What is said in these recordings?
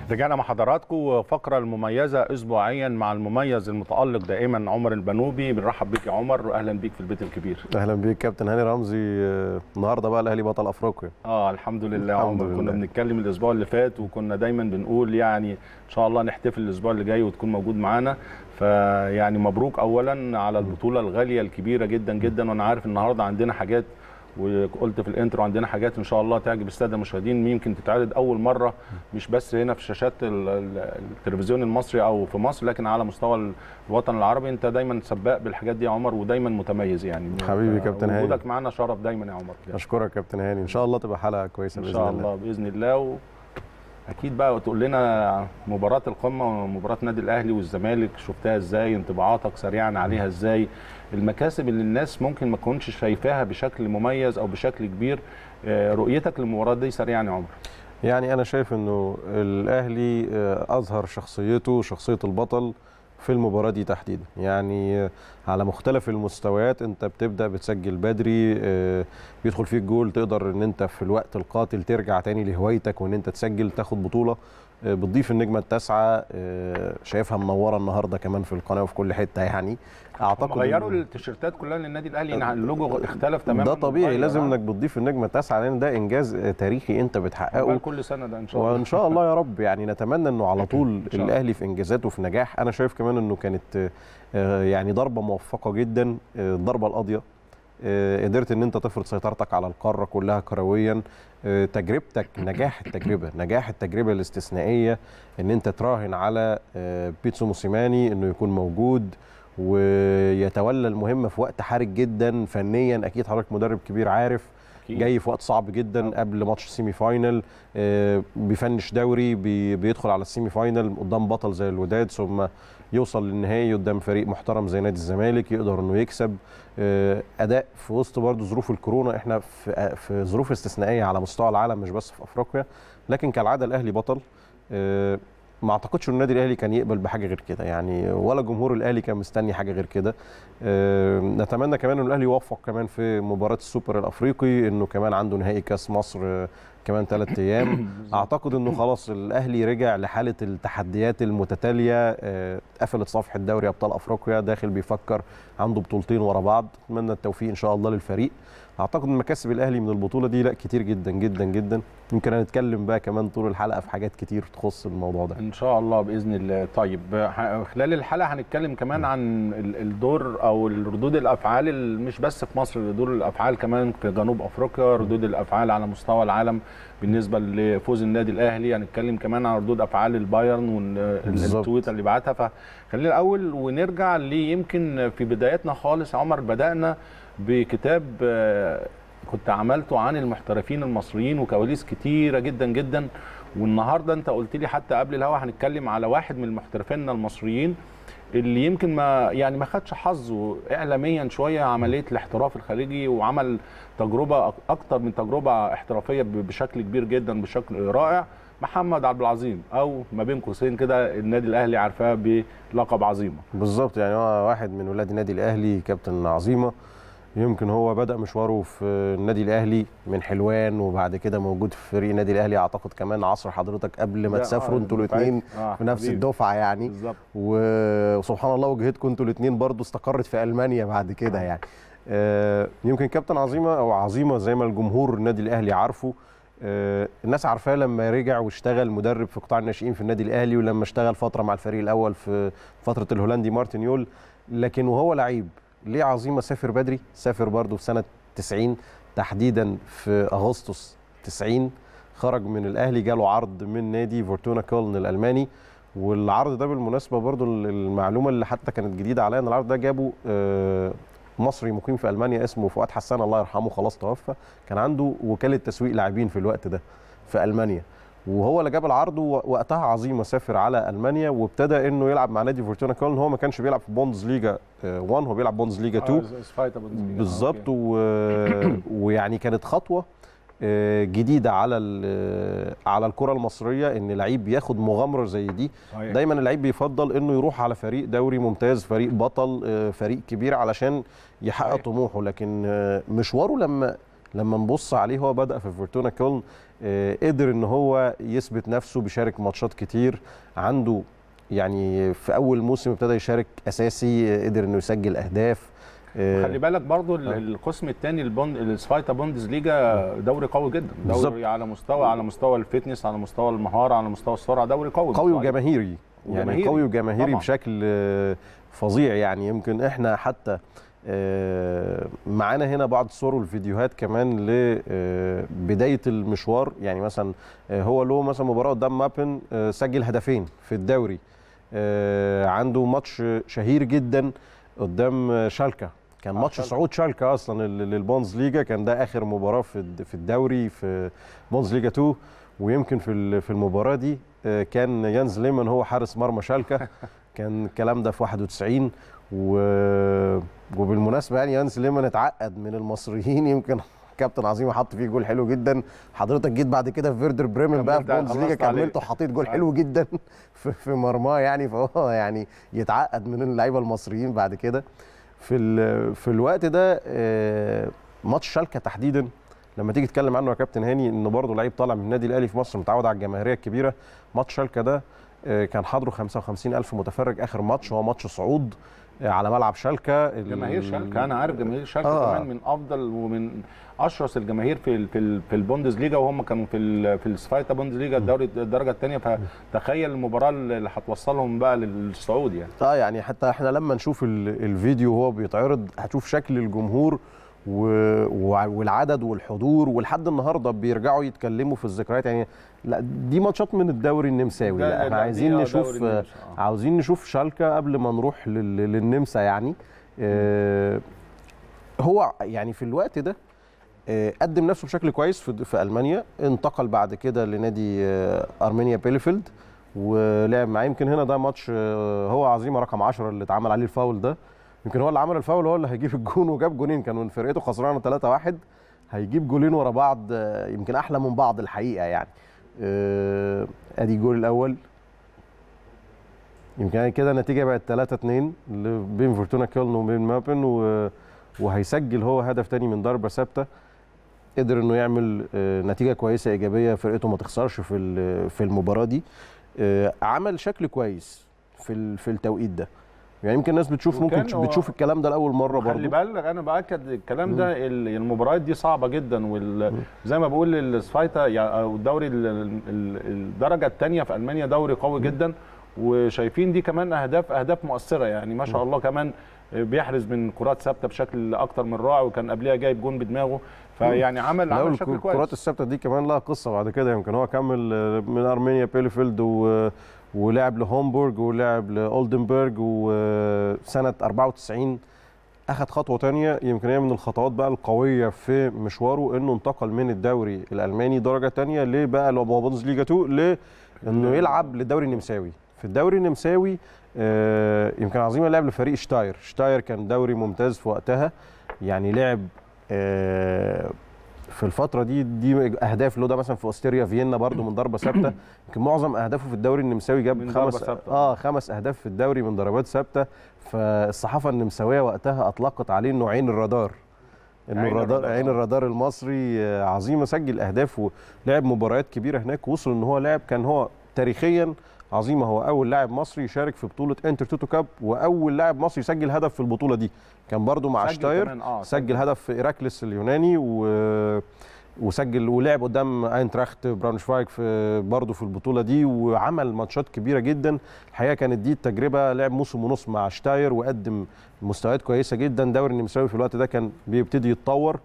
رجعنا مع حضراتكم فقره المميزه اسبوعيا مع المميز المتالق دائما عمر البنوبي بنرحب بيك يا عمر اهلا بيك في البيت الكبير اهلا بيك كابتن هاني رمزي آه، النهارده بقى الاهلي بطل افريقيا اه الحمد لله يا الحمد عمر كنا لله. بنتكلم الاسبوع اللي فات وكنا دايما بنقول يعني ان شاء الله نحتفل الاسبوع اللي جاي وتكون موجود معانا فيعني مبروك اولا على البطوله الغاليه الكبيره جدا جدا وانا عارف النهارده عندنا حاجات وقلت في الانترو عندنا حاجات ان شاء الله تعجب الساده المشاهدين يمكن تتعرض اول مره مش بس هنا في شاشات ال- ال- التلفزيون المصري او في مصر لكن على مستوى الوطن العربي انت دايما سباق بالحاجات دي يا عمر ودايما متميز يعني حبيبي كابتن هاني. وجودك معانا شرف دايما يا عمر اشكرك يا كابتن هاني ان شاء الله تبقى حلقه كويسه ان باذن شاء الله الله باذن الله و... اكيد بقى تقول لنا مباراه القمه ومباراه النادي الاهلي والزمالك شفتها ازاي انطباعاتك سريعا عليها ازاي المكاسب اللي الناس ممكن ما تكونش شايفاها بشكل مميز او بشكل كبير آه، رؤيتك للمباراه دي سريعا يا عمر يعني انا شايف انه الاهلي آه، اظهر شخصيته شخصيه البطل في المباراه دي تحديدا يعني آه، على مختلف المستويات انت بتبدا بتسجل بدري آه، بيدخل فيك جول تقدر ان انت في الوقت القاتل ترجع تاني لهوايتك وان انت تسجل تاخد بطوله آه، بتضيف النجمه التاسعه آه، شايفها منوره النهارده كمان في القناه وفي كل حته يعني هم اعتقد غيروا إن- التيشيرتات كلها للنادي الاهلي إن اللوجو اختلف تماما ده طبيعي واتغير، لازم آه. انك بتضيف النجمه التاسعه لان ده انجاز آه، تاريخي انت بتحققه عقبال كل سنه ده ان شاء الله وان شاء الله يا رب يعني نتمنى انه على طول شاء الله. الاهلي في انجازاته في نجاح انا شايف كمان انه كانت آه، يعني ضربه موفقه جدا آه، الضربه القاضيه آه، قدرت ان انت تفرض سيطرتك على القاره كلها كرويا آه، تجربتك نجاح التجربه نجاح التجربه الاستثنائيه ان انت تراهن على آه، بيتسو موسيماني انه يكون موجود ويتولى المهمه في وقت حرج جدا فنيا اكيد حضرتك مدرب كبير عارف أكيد. جاي في وقت صعب جدا قبل ماتش السيمي فاينل آه، بيفنش دوري بي- بيدخل على السيمي فاينل قدام بطل زي الوداد ثم يوصل للنهائي قدام فريق محترم زي نادي الزمالك يقدر انه يكسب آه، اداء في وسط برضه ظروف الكورونا احنا في آه، في ظروف استثنائيه على مستوى العالم مش بس في افريقيا لكن كالعاده الاهلي بطل آه، ما اعتقدش ان النادي الاهلي كان يقبل بحاجه غير كده يعني ولا جمهور الاهلي كان مستني حاجه غير كده آه، نتمنى كمان ان الاهلي يوفق كمان في مباراه السوبر الافريقي انه كمان عنده نهائي كاس مصر آه، كمان ثلاث ايام اعتقد انه خلاص الاهلي رجع لحاله التحديات المتتاليه آه، قفلت صفحه دوري ابطال افريقيا داخل بيفكر عنده بطولتين ورا بعض اتمنى التوفيق ان شاء الله للفريق اعتقد ان مكاسب الاهلي من البطوله دي لا كتير جدا جدا جدا يمكن هنتكلم بقى كمان طول الحلقه في حاجات كتير تخص الموضوع ده ان شاء الله باذن الله طيب ح- خلال الحلقه هنتكلم كمان عن ال- الدور او ردود الافعال ال- مش بس في مصر ردود الافعال كمان في جنوب افريقيا ردود الافعال على مستوى العالم بالنسبه لفوز النادي الاهلي هنتكلم كمان عن ردود افعال البايرن بالظبط. والتويتر اللي بعتها فخلينا الاول ونرجع ليمكن في بداياتنا خالص يا عمر بدانا بكتاب آه، كنت عملته عن المحترفين المصريين وكواليس كتيره جدا جدا والنهارده انت قلت لي حتى قبل الهوا هنتكلم على واحد من محترفينا المصريين اللي يمكن ما يعني ما خدش حظه اعلاميا شويه عمليه الاحتراف الخارجي وعمل تجربه أك- اكتر من تجربه احترافيه ب- بشكل كبير جدا بشكل رائع محمد عبد العظيم او ما بين قوسين كده النادي الاهلي عارفاه بلقب عظيمه بالظبط يعني هو واحد من ولاد النادي الاهلي كابتن عظيمه يمكن هو بدا مشواره في النادي الاهلي من حلوان وبعد كده موجود في فريق النادي الاهلي اعتقد كمان عصر حضرتك قبل ما ده- تسافروا آه، انتوا دفعتي. الاثنين آه، في نفس حبيبي. الدفعه يعني بالظبط و- وسبحان الله وجهتكم انتوا الاثنين برضو استقرت في المانيا بعد كده يعني آه، يمكن كابتن عظيمه او عظيمه زي ما الجمهور النادي الاهلي عارفه آه، الناس عارفاه لما رجع واشتغل مدرب في قطاع الناشئين في النادي الاهلي ولما اشتغل فتره مع الفريق الاول في فتره الهولندي مارتن يول لكن وهو لعيب ليه عظيمه سافر بدري سافر برضو في سنه 90 تحديدا في اغسطس 90 خرج من الاهلي جاله عرض من نادي فورتونا كولن الالماني والعرض ده بالمناسبه برضو المعلومه اللي حتى كانت جديده عليا ان العرض ده جابه آه، مصري مقيم في المانيا اسمه فؤاد حسان الله يرحمه خلاص توفى كان عنده وكاله تسويق لاعبين في الوقت ده في المانيا وهو اللي جاب العرض ووقتها عظيمه سافر على المانيا وابتدى انه يلعب مع نادي فورتونا كولن هو ما كانش بيلعب في بوندز ليجا 1 هو بيلعب بوندز ليجا 2 آه، سفايتا بوندسليجا. آه، بالظبط أوكي. و... ويعني كانت خطوه آه، جديده على ال- على الكره المصريه ان لعيب ياخد مغامره زي دي صحيح. دايما اللعيب بيفضل انه يروح على فريق دوري ممتاز فريق بطل آه، فريق كبير علشان يحقق صحيح. طموحه لكن آه، مشواره لما لما نبص عليه هو بدا في فورتونا كولن آه، قدر ان هو يثبت نفسه بيشارك ماتشات كتير عنده يعني في اول موسم ابتدى يشارك اساسي آه، قدر انه يسجل اهداف آه، خلي بالك برضو ال- آه. القسم الثاني البوند السفايتا بوندز ليجا دوري قوي جدا بالظبط. دوري على مستوى على مستوى الفتنس على مستوى المهاره على مستوى السرعه دوري قوي قوي مش ضعيف. وجماهيري يعني وجماهيري. قوي وجماهيري طبعاً. بشكل آه، فظيع يعني يمكن احنا حتى آه، معانا هنا بعض الصور والفيديوهات كمان لبدايه المشوار يعني مثلا آه، هو له مثلا مباراه قدام مابن آه، سجل هدفين في الدوري آه، عنده ماتش شهير جدا قدام آه، شالكا كان آه، ماتش شالكة. صعود شالكا اصلا لل- للبونز ليجا كان ده اخر مباراه في الد- في الدوري في بونز ليجا 2 ويمكن في ال- في المباراه دي آه، كان يانز ليمان هو حارس مرمى شالكا كان الكلام ده في 91 و... وبالمناسبه يعني يانز ليمان اتعقد من المصريين يمكن كابتن عظيم حط فيه جول حلو جدا حضرتك جيت بعد كده في فيردر بريمن بقى في كملت- بونز ليجا خلصت عليه. كملت وحطيت جول حلو جدا في, في مرماه يعني فهو يعني يتعقد من اللعيبه المصريين بعد كده في ال... في الوقت ده آه، ماتش شالكا تحديدا لما تيجي تتكلم عنه يا كابتن هاني انه برضه لعيب طالع من النادي الاهلي في مصر متعود على الجماهيريه الكبيره ماتش شالكا ده آه، كان حضره 55 الف متفرج اخر ماتش هو ماتش صعود آه، على ملعب شالكا ال- جماهير شالكه انا عارف جماهير شالكه آه. كمان من افضل ومن اشرس الجماهير في ال- في ال- في البوندز ليجا وهم كانوا في ال- في السفايتا بوندز ليجا الدوري الدرجه الثانيه فتخيل المباراه اللي هتوصلهم بقى للصعود يعني اه يعني حتى احنا لما نشوف ال- الفيديو وهو بيتعرض هتشوف شكل الجمهور و... و- والعدد والحضور ولحد النهارده بيرجعوا يتكلموا في الذكريات يعني لا دي ماتشات من الدوري النمساوي ده- لا احنا لا، عايزين دي- آه، نشوف دوري النمسا، آه. عاوزين نشوف شالكا قبل ما نروح لل... للنمسا يعني آه هو يعني في الوقت ده آه، قدم نفسه بشكل كويس في, في المانيا انتقل بعد كده لنادي آه، ارمينيا بيليفيلد ولعب معاه يمكن هنا ده ماتش آه، هو عظيمه رقم 10 اللي اتعمل عليه الفاول ده يمكن هو اللي عمل الفاول هو اللي هيجيب الجون وجاب جونين كان من فرقته خسرانه 3-1 هيجيب جولين ورا بعض آه، يمكن احلى من بعض الحقيقه يعني آه، ادي الجول الاول يمكن كده النتيجه بقت 3 2 بين فورتونا كيلن وبين مابن و... وهيسجل هو هدف تاني من ضربه ثابته قدر انه يعمل آه، نتيجه كويسه ايجابيه فرقته ما تخسرش في ال- في المباراه دي آه، عمل شكل كويس في ال- في التوقيت ده يعني يمكن الناس بتشوف وكان ممكن هو- بتشوف الكلام ده لاول مره خلي برضه بالك انا باكد الكلام ده ال- المباريات دي صعبه جدا وال زي ما بقول السفايتا يعني او الدوري ال- ال- ال- الدرجه الثانيه في المانيا دوري قوي جدا وشايفين دي كمان اهداف اهداف مؤثره يعني ما شاء الله كمان بيحرز من كرات ثابته بشكل اكتر من رائع وكان قبلها جايب جون بدماغه فيعني عمل لا، عمل شكل والك- كويس الكرات الثابته دي كمان لها قصه بعد كده يمكن هو كمل آه، من ارمينيا بيليفيلد و ولعب لهومبورج ولعب لاولدنبرج وسنه 94 اخذ خطوه تانية يمكن هي من الخطوات بقى القويه في مشواره انه انتقل من الدوري الالماني درجه تانية ليه بقى اللي هو بوندس ليجا 2 لانه يلعب للدوري النمساوي في الدوري النمساوي آه، يمكن عظيمه لعب لفريق شتاير شتاير كان دوري ممتاز في وقتها يعني لعب آه، في الفتره دي دي اهداف له ده مثلا في اوستريا فيينا برضو من ضربه ثابته يمكن معظم اهدافه في الدوري النمساوي جاب من ضربة خمس ثابتة. اه خمس اهداف في الدوري من ضربات ثابته فالصحافه النمساويه وقتها اطلقت عليه انه عين الرادار انه عين الرادار الرادار، عين آه. الرادار المصري آه، عظيمه سجل اهداف ولعب مباريات كبيره هناك وصل ان هو لاعب كان هو تاريخيا عظيمه هو اول لاعب مصري يشارك في بطوله انتر توتو كاب واول لاعب مصري يسجل هدف في البطوله دي كان برضو مع سجل شتاير كمان، آه، سجل هدف في ايراكلس اليوناني و وسجل ولعب قدام اينتراخت براونشفايك في برضه في البطوله دي وعمل ماتشات كبيره جدا الحقيقه كانت دي التجربه لعب موسم ونص مع شتاير وقدم مستويات كويسه جدا دوري النمساوي في الوقت ده كان بيبتدي يتطور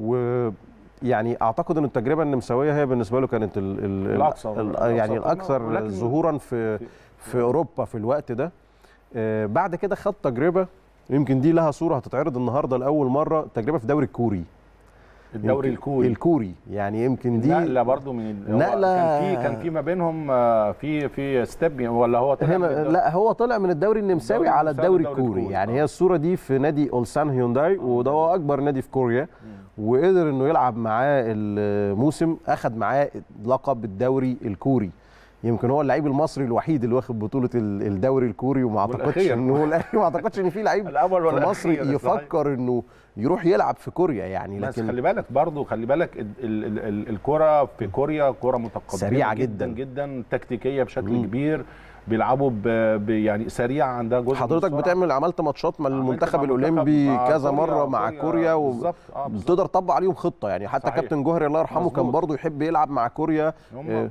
ويعني اعتقد ان التجربه النمساويه هي بالنسبه له كانت ال ال الأكثر- ال يعني الأكثر الاكثر ولكن- ظهورا في في اوروبا في الوقت ده آه، بعد كده خد تجربه يمكن دي لها صوره هتتعرض النهارده لاول مره تجربه في الدوري الكوري الدوري يمكن- الكوري الكوري يعني يمكن دي نقله برضو من ال- هو نقلة- كان في كان في ما بينهم آه، في في ستيب ولا هو طلع من هنا الدوري؟ لا هو طلع من الدوري النمساوي الدوري على النمساوي الدوري الدوري الكوري الكوري، يعني آه. هي الصوره دي في نادي اولسان هيونداي وده هو اكبر نادي في كوريا وقدر انه يلعب معاه الموسم اخذ معاه لقب الدوري الكوري يمكن هو اللعيب المصري الوحيد اللي واخد بطوله ال- الدوري الكوري وما اعتقدش والأخير. انه هو الأخير، ما اعتقدش ان في لعيب الاول في ولا مصر الأخير، صحيح. يفكر انه يروح يلعب في كوريا يعني بس لكن خلي بالك برضو خلي بالك ال- ال- ال- الكره في كوريا كره متقدمه سريعة جدا جداً. جدا تكتيكيه بشكل مم. كبير بيلعبوا ب... ب... يعني سريعه عندها جزء من حضرتك السرعة. بتعمل عملت ماتشات مع عملت المنتخب مع الاولمبي مع كذا كوريا- مره مع كوريا و... بالظبط اه بالظبط. بتقدر تطبق عليهم خطه يعني حتى صحيح. كابتن جوهري الله يرحمه كان مظبوط. برضه يحب يلعب مع كوريا هم آه،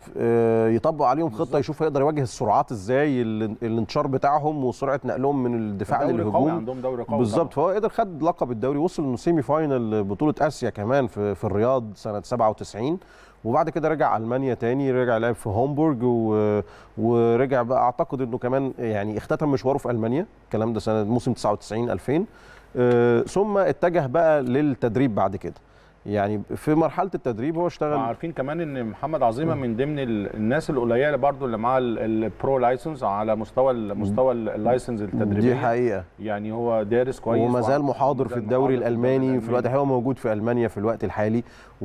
آه، يطبق عليهم خطه بالظبط. يشوف هيقدر يواجه السرعات ازاي ال- الانتشار بتاعهم وسرعه نقلهم من الدفاع دوري قوي للهجوم عندهم دوري قوي بالظبط فهو قدر خد لقب الدوري وصل انه سيمي فاينل بطوله اسيا كمان في في الرياض سنه 97 وبعد كده رجع المانيا تاني رجع لعب في هومبورج و... ورجع بقى اعتقد انه كمان يعني اختتم مشواره في المانيا الكلام ده سنه موسم 99 2000 آه، ثم اتجه بقى للتدريب بعد كده يعني في مرحله التدريب هو اشتغل عارفين كمان ان محمد عظيمه من ضمن ال- الناس القليله برضو اللي معاه ال- البرو لايسنس على مستوى ال- مستوى ال- اللايسنس التدريبيه دي حقيقه يعني هو دارس كويس وما زال وع- محاضر في وما زال الدوري محاضر الالماني في الوقت الحالي هو موجود في المانيا في الوقت الحالي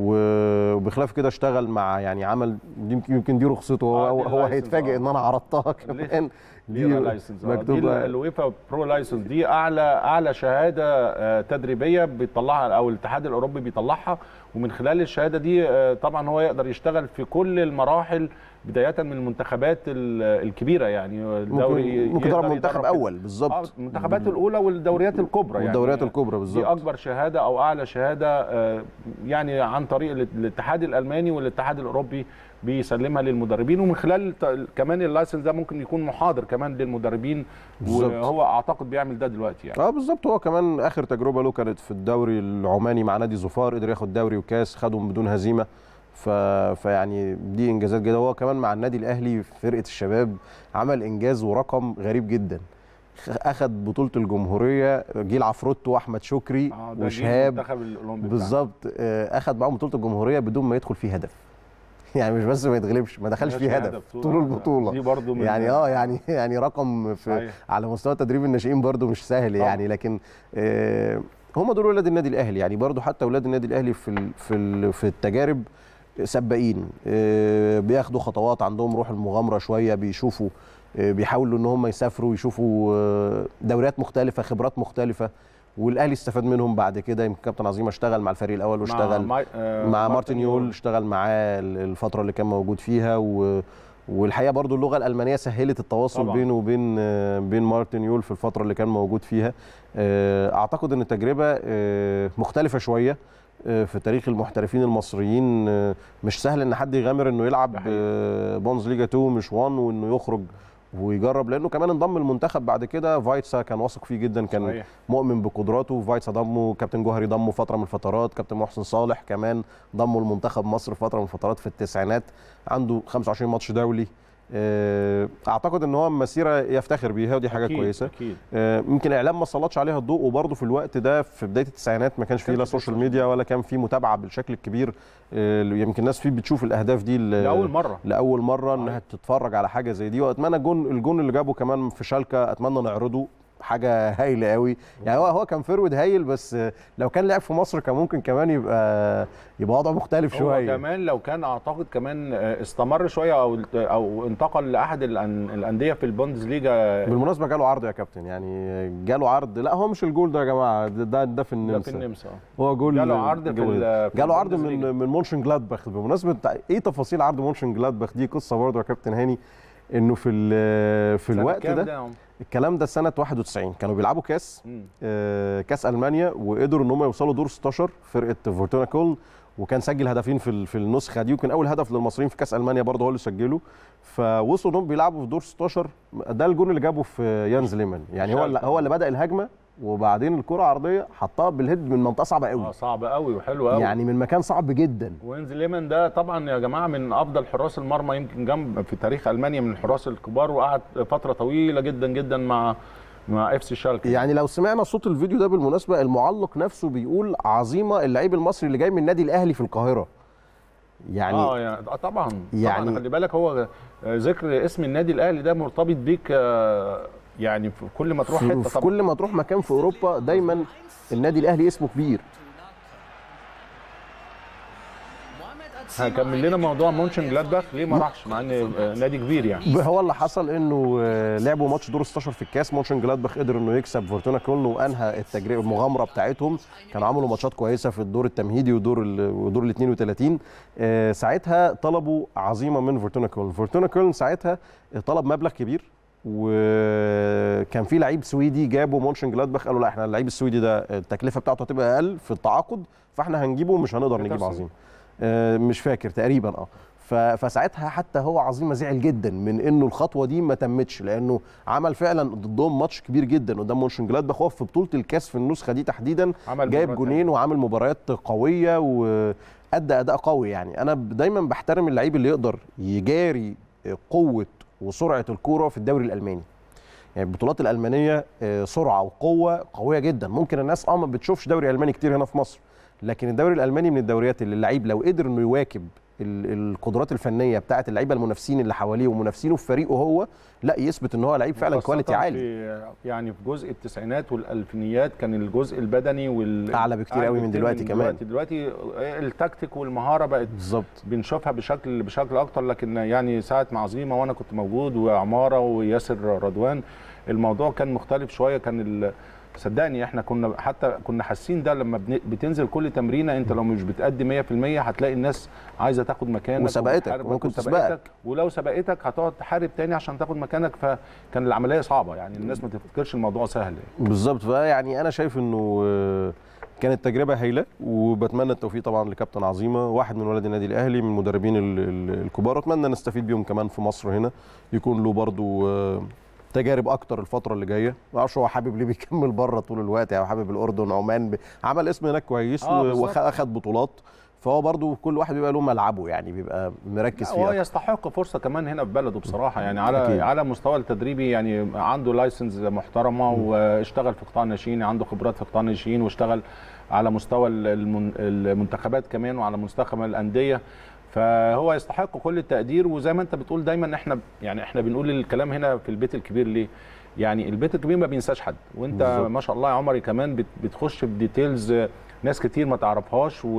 و- وبخلاف كده اشتغل مع يعني عمل دي يمكن يمكن دي رخصته هو آه، هو, دي هو اللايسنس، هيتفاجئ آه. ان انا عرضتها كمان دي لايسنس دي مكتوبه الويفا برو لايسنس دي اعلى اعلى شهاده آه، تدريبيه بيطلعها او الاتحاد الاوروبي بيطلعها ومن خلال الشهاده دي آه، طبعا هو يقدر يشتغل في كل المراحل بدايه من المنتخبات ال- الكبيره يعني الدوري ممكن ممكن يقدر يضرب منتخب يدرب اول كده. بالظبط اه المنتخبات الاولى والدوريات الكبرى يعني والدوريات الكبرى دي بالظبط اكبر شهاده او اعلى شهاده آه، يعني عن طريق الات- الاتحاد الالماني والاتحاد الاوروبي بيسلمها للمدربين ومن خلال ت- كمان اللايسنس ده ممكن يكون محاضر كمان للمدربين بالظبط. وهو اعتقد بيعمل ده دلوقتي يعني اه بالظبط هو كمان اخر تجربه له كانت في الدوري العماني مع نادي ظفار قدر ياخد دوري وكاس خدهم بدون هزيمه ف... فيعني دي انجازات جدا هو كمان مع النادي الاهلي في فرقه الشباب عمل انجاز ورقم غريب جدا خ- اخد بطوله الجمهوريه جيل عفروتو واحمد شكري آه، ده جيل وشهاب المنتخب الاولمبي بتاعنا. بالظبط آه، اخد معاهم بطوله الجمهوريه بدون ما يدخل فيه هدف يعني مش بس ما يتغلبش ما دخلش فيه هدف طول البطوله دي برضو من يعني اه يعني يعني رقم في صحيح. على مستوى تدريب الناشئين برضو مش سهل طبعا. يعني لكن آه هم دول ولاد النادي الاهلي يعني برضو حتى ولاد النادي الاهلي في ال في ال في التجارب سباقين آه بياخدوا خطوات عندهم روح المغامره شويه بيشوفوا آه بيحاولوا ان هم يسافروا يشوفوا آه دوريات مختلفه خبرات مختلفه والاهلي استفاد منهم بعد كده يمكن كابتن عظيمه اشتغل مع الفريق الاول واشتغل مع, ماي- آه، مع مارتن يول اشتغل معاه الفتره اللي كان موجود فيها و والحقيقه برضو اللغه الالمانيه سهلت التواصل طبعاً. بينه وبين آه، بين مارتن يول في الفتره اللي كان موجود فيها آه، اعتقد ان التجربه آه، مختلفه شويه آه، في تاريخ المحترفين المصريين آه، مش سهل ان حد يغامر انه ده يلعب حقيقي. آه، بونز ليجا 2 مش 1 وانه يخرج ويجرب لانه كمان انضم المنتخب بعد كده فايتسا كان واثق فيه جدا كان صحيح. مؤمن بقدراته فايتسا ضمه كابتن جوهري ضمه فتره من الفترات كابتن محسن صالح كمان ضمه لمنتخب مصر فتره من الفترات في التسعينات عنده 25 ماتش دولي آه، اعتقد ان هو مسيره يفتخر بيها ودي حاجه أكيد، كويسه اكيد آه، يمكن الاعلام ما سلطش عليها الضوء وبرضه في الوقت ده في بدايه التسعينات ما كانش فيه كانش لا فيه سوشيال سوشيال ميديا ولا كان فيه متابعه بالشكل الكبير آه، اللي يمكن الناس فيه بتشوف الاهداف دي ل- لاول مره لاول مره انها تتفرج على حاجه زي دي واتمنى الجون الجون اللي جابه كمان في شالكه اتمنى نعرضه حاجه هايله قوي يعني هو هو كان فيرود هايل بس لو كان لعب في مصر كان ممكن كمان يبقى يبقى وضعه مختلف هو شويه كمان لو كان اعتقد كمان آه، استمر شويه او او انتقل لاحد الأن- الانديه في البوندز ليجا بالمناسبه جاله عرض يا كابتن يعني جاله عرض لا هو مش الجول ده يا جماعه ده ده, ده في ده النمسا في النمسا هو جول جاله عرض في جول. ال- في جاله عرض البوندسليجا. من من مونشن جلادباخ بالمناسبه ايه تفاصيل عرض مونشن جلادباخ دي قصه برضه يا كابتن هاني انه في ال- في سنة الوقت كام ده يا عم؟ الكلام ده سنه 91 كانوا بيلعبوا كاس مم. آه، كاس المانيا وقدروا ان هم يوصلوا دور 16 فرقه فورتونا كولن وكان سجل هدفين في ال- في النسخه دي وكان اول هدف للمصريين في كاس المانيا برضه هو اللي سجله فوصلوا انهم بيلعبوا في دور 16 ده الجون اللي جابه في يانز ليمان يعني هو اللي هو اللي بدا الهجمه وبعدين الكره عرضيه حطها بالهيد من منطقه صعبه قوي اه صعب قوي وحلو قوي يعني من مكان صعب جدا وينز ليمان ده طبعا يا جماعه من افضل حراس المرمى يمكن جنب في تاريخ المانيا من الحراس الكبار وقعد فتره طويله جدا جدا مع مع اف سي شالكه يعني لو سمعنا صوت الفيديو ده بالمناسبه المعلق نفسه بيقول عظيمه اللعيب المصري اللي جاي من النادي الاهلي في القاهره يعني اه يعني آه طبعا يعني- طبعا خلي بالك هو آه، ذكر اسم النادي الاهلي ده مرتبط بيك آه، يعني في كل ما تروح في, حته في طبعا كل ما تروح مكان في اوروبا دايما النادي الاهلي اسمه كبير هكمل لنا موضوع مونشن جلادباخ ليه ما راحش مع ان آه، نادي كبير يعني هو اللي حصل انه آه، لعبوا ماتش دور 16 في الكاس مونشن جلادباخ قدر انه يكسب فورتونا كولن وانهى التجربه المغامره بتاعتهم كانوا عملوا ماتشات كويسه في الدور التمهيدي ودور ال- ودور ال 32 آه، ساعتها طلبوا عظيمه من فورتونا كولن فورتونا كولن ساعتها طلب مبلغ كبير وكان في لعيب سويدي جابه مونشن جلادباخ قالوا لا احنا اللعيب السويدي ده التكلفه بتاعته هتبقى اقل في التعاقد فاحنا هنجيبه ومش هنقدر نجيب بيترسون. عظيم آه، مش فاكر تقريبا اه ف- فساعتها حتى هو عظيم زعل جدا من انه الخطوه دي ما تمتش لانه عمل فعلا ضدهم ماتش كبير جدا قدام مونشن جلادباخ هو في بطوله الكاس في النسخه دي تحديدا عمل جايب مباراة جونين وعامل مباريات قويه وادى اداء قوي يعني انا ب- دايما بحترم اللعيب اللي يقدر يجاري قوه وسرعه الكوره في الدوري الالماني يعني البطولات الالمانيه آه، سرعه وقوه قويه جدا ممكن الناس اه ما بتشوفش دوري الماني كتير هنا في مصر لكن الدوري الالماني من الدوريات اللي اللعيب لو قدر انه يواكب ال- القدرات الفنيه بتاعه اللعيبه المنافسين اللي حواليه ومنافسينه في فريقه هو لا يثبت ان هو لعيب فعلا خاصة كواليتي عالي في يعني في جزء التسعينات والالفينيات كان الجزء البدني وال أعلى بكتير قوي من بكتير دلوقتي كمان. دلوقتي دلوقتي التكتيك والمهاره بقت بالظبط بنشوفها بشكل بشكل اكتر لكن يعني ساعه مع عظيمه وانا كنت موجود وعماره وياسر رضوان الموضوع كان مختلف شويه كان ال... صدقني احنا كنا حتى كنا حاسين ده لما بن- بتنزل كل تمرينه انت لو مش بتأدي 100% هتلاقي الناس عايزه تاخد مكانك وسبقتك، وبتحاربك وممكن وسبقتك، تسبقك. ولو سبقتك هتقعد تحارب تاني عشان تاخد مكانك فكان العمليه صعبه يعني الناس ما تفكرش الموضوع سهل يعني. بالظبط فيعني انا شايف انه آه، كانت تجربه هايله وبتمنى التوفيق طبعا لكابتن عظيمه واحد من ولاد النادي الاهلي من المدربين ال- ال- الكبار واتمنى نستفيد بيهم كمان في مصر هنا يكون له برضو آه، تجارب اكتر الفتره اللي جايه ما اعرفش هو حابب ليه بيكمل بره طول الوقت او حابب الاردن عمان ب... عمل اسم هناك كويس آه، بالظبط. واخد بطولات فهو برضو كل واحد بيبقى له ملعبه يعني بيبقى مركز هو فيه يستحق فرصه كمان هنا في بلده بصراحه يعني على أكيد. على مستوى التدريبي يعني عنده لايسنس محترمه واشتغل في قطاع الناشئين عنده خبرات في قطاع الناشئين واشتغل على مستوى المن- المنتخبات كمان وعلى مستوى الانديه فهو يستحق كل التقدير وزي ما انت بتقول دايما احنا يعني احنا بنقول الكلام هنا في البيت الكبير ليه يعني البيت الكبير ما بينساش حد وانت بالظبط. ما شاء الله يا عمري كمان بت- بتخش في ديتيلز ناس كتير ما تعرفهاش و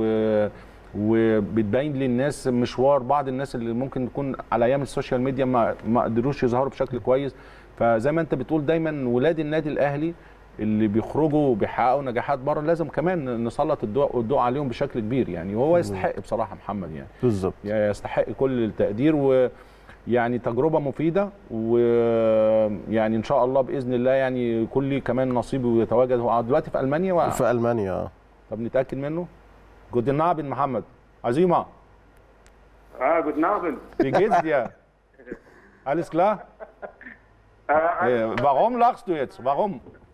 وبتبين للناس مشوار بعض الناس اللي ممكن تكون على ايام السوشيال ميديا ما ما قدروش يظهروا بشكل كويس فزي ما انت بتقول دايما ولاد النادي الاهلي اللي بيخرجوا وبيحققوا نجاحات بره لازم كمان نسلط الضوء الضوء عليهم بشكل كبير يعني وهو يستحق بصراحه محمد يعني بالظبط يستحق كل التقدير و يعني تجربه مفيده ويعني ان شاء الله باذن الله يعني يكون لي كمان نصيب ويتواجد هو دلوقتي في المانيا و... في المانيا آه. طب نتاكد منه جودن Abend محمد عزيمه Ah, guten Abend. wie geht's dir alles klar Äh, Äh, warum lachst du jetzt warum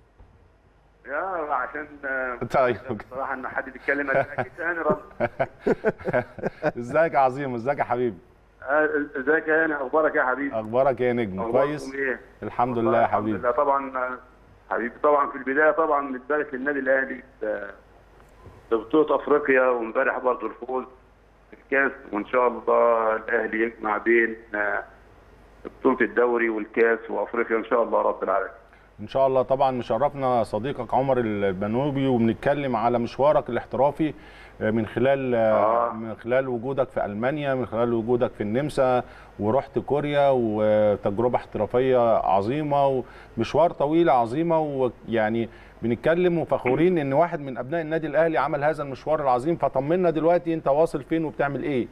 ja, عشان آه، طيب بصراحة إن حد بيتكلم أكيد هاني رد ازيك يا عظيم ازيك يا حبيبي آه، ازيك يا هاني أخبارك يا حبيبي؟ اخبارك ايه يا نجم أخباركم كويس إيه؟ الحمد والله لله يا الحمد حبيبي لله طبعا آه، حبيبي طبعا في البداية طبعا بنبارك للنادي الأهلي في في بطولة أفريقيا وامبارح برضه الفوز في الكاس وإن شاء الله الأهلي يجمع بين آه، بطولة الدوري والكاس وأفريقيا إن شاء الله رب العالمين. ان شاء الله طبعا مشرفنا صديقك عمر البنوبي وبنتكلم على مشوارك الاحترافي من خلال آه. من خلال وجودك في المانيا من خلال وجودك في النمسا ورحت كوريا وتجربه احترافيه عظيمه ومشوار طويل عظيمه ويعني بنتكلم وفخورين ان واحد من ابناء النادي الاهلي عمل هذا المشوار العظيم فطمنا دلوقتي انت واصل فين وبتعمل ايه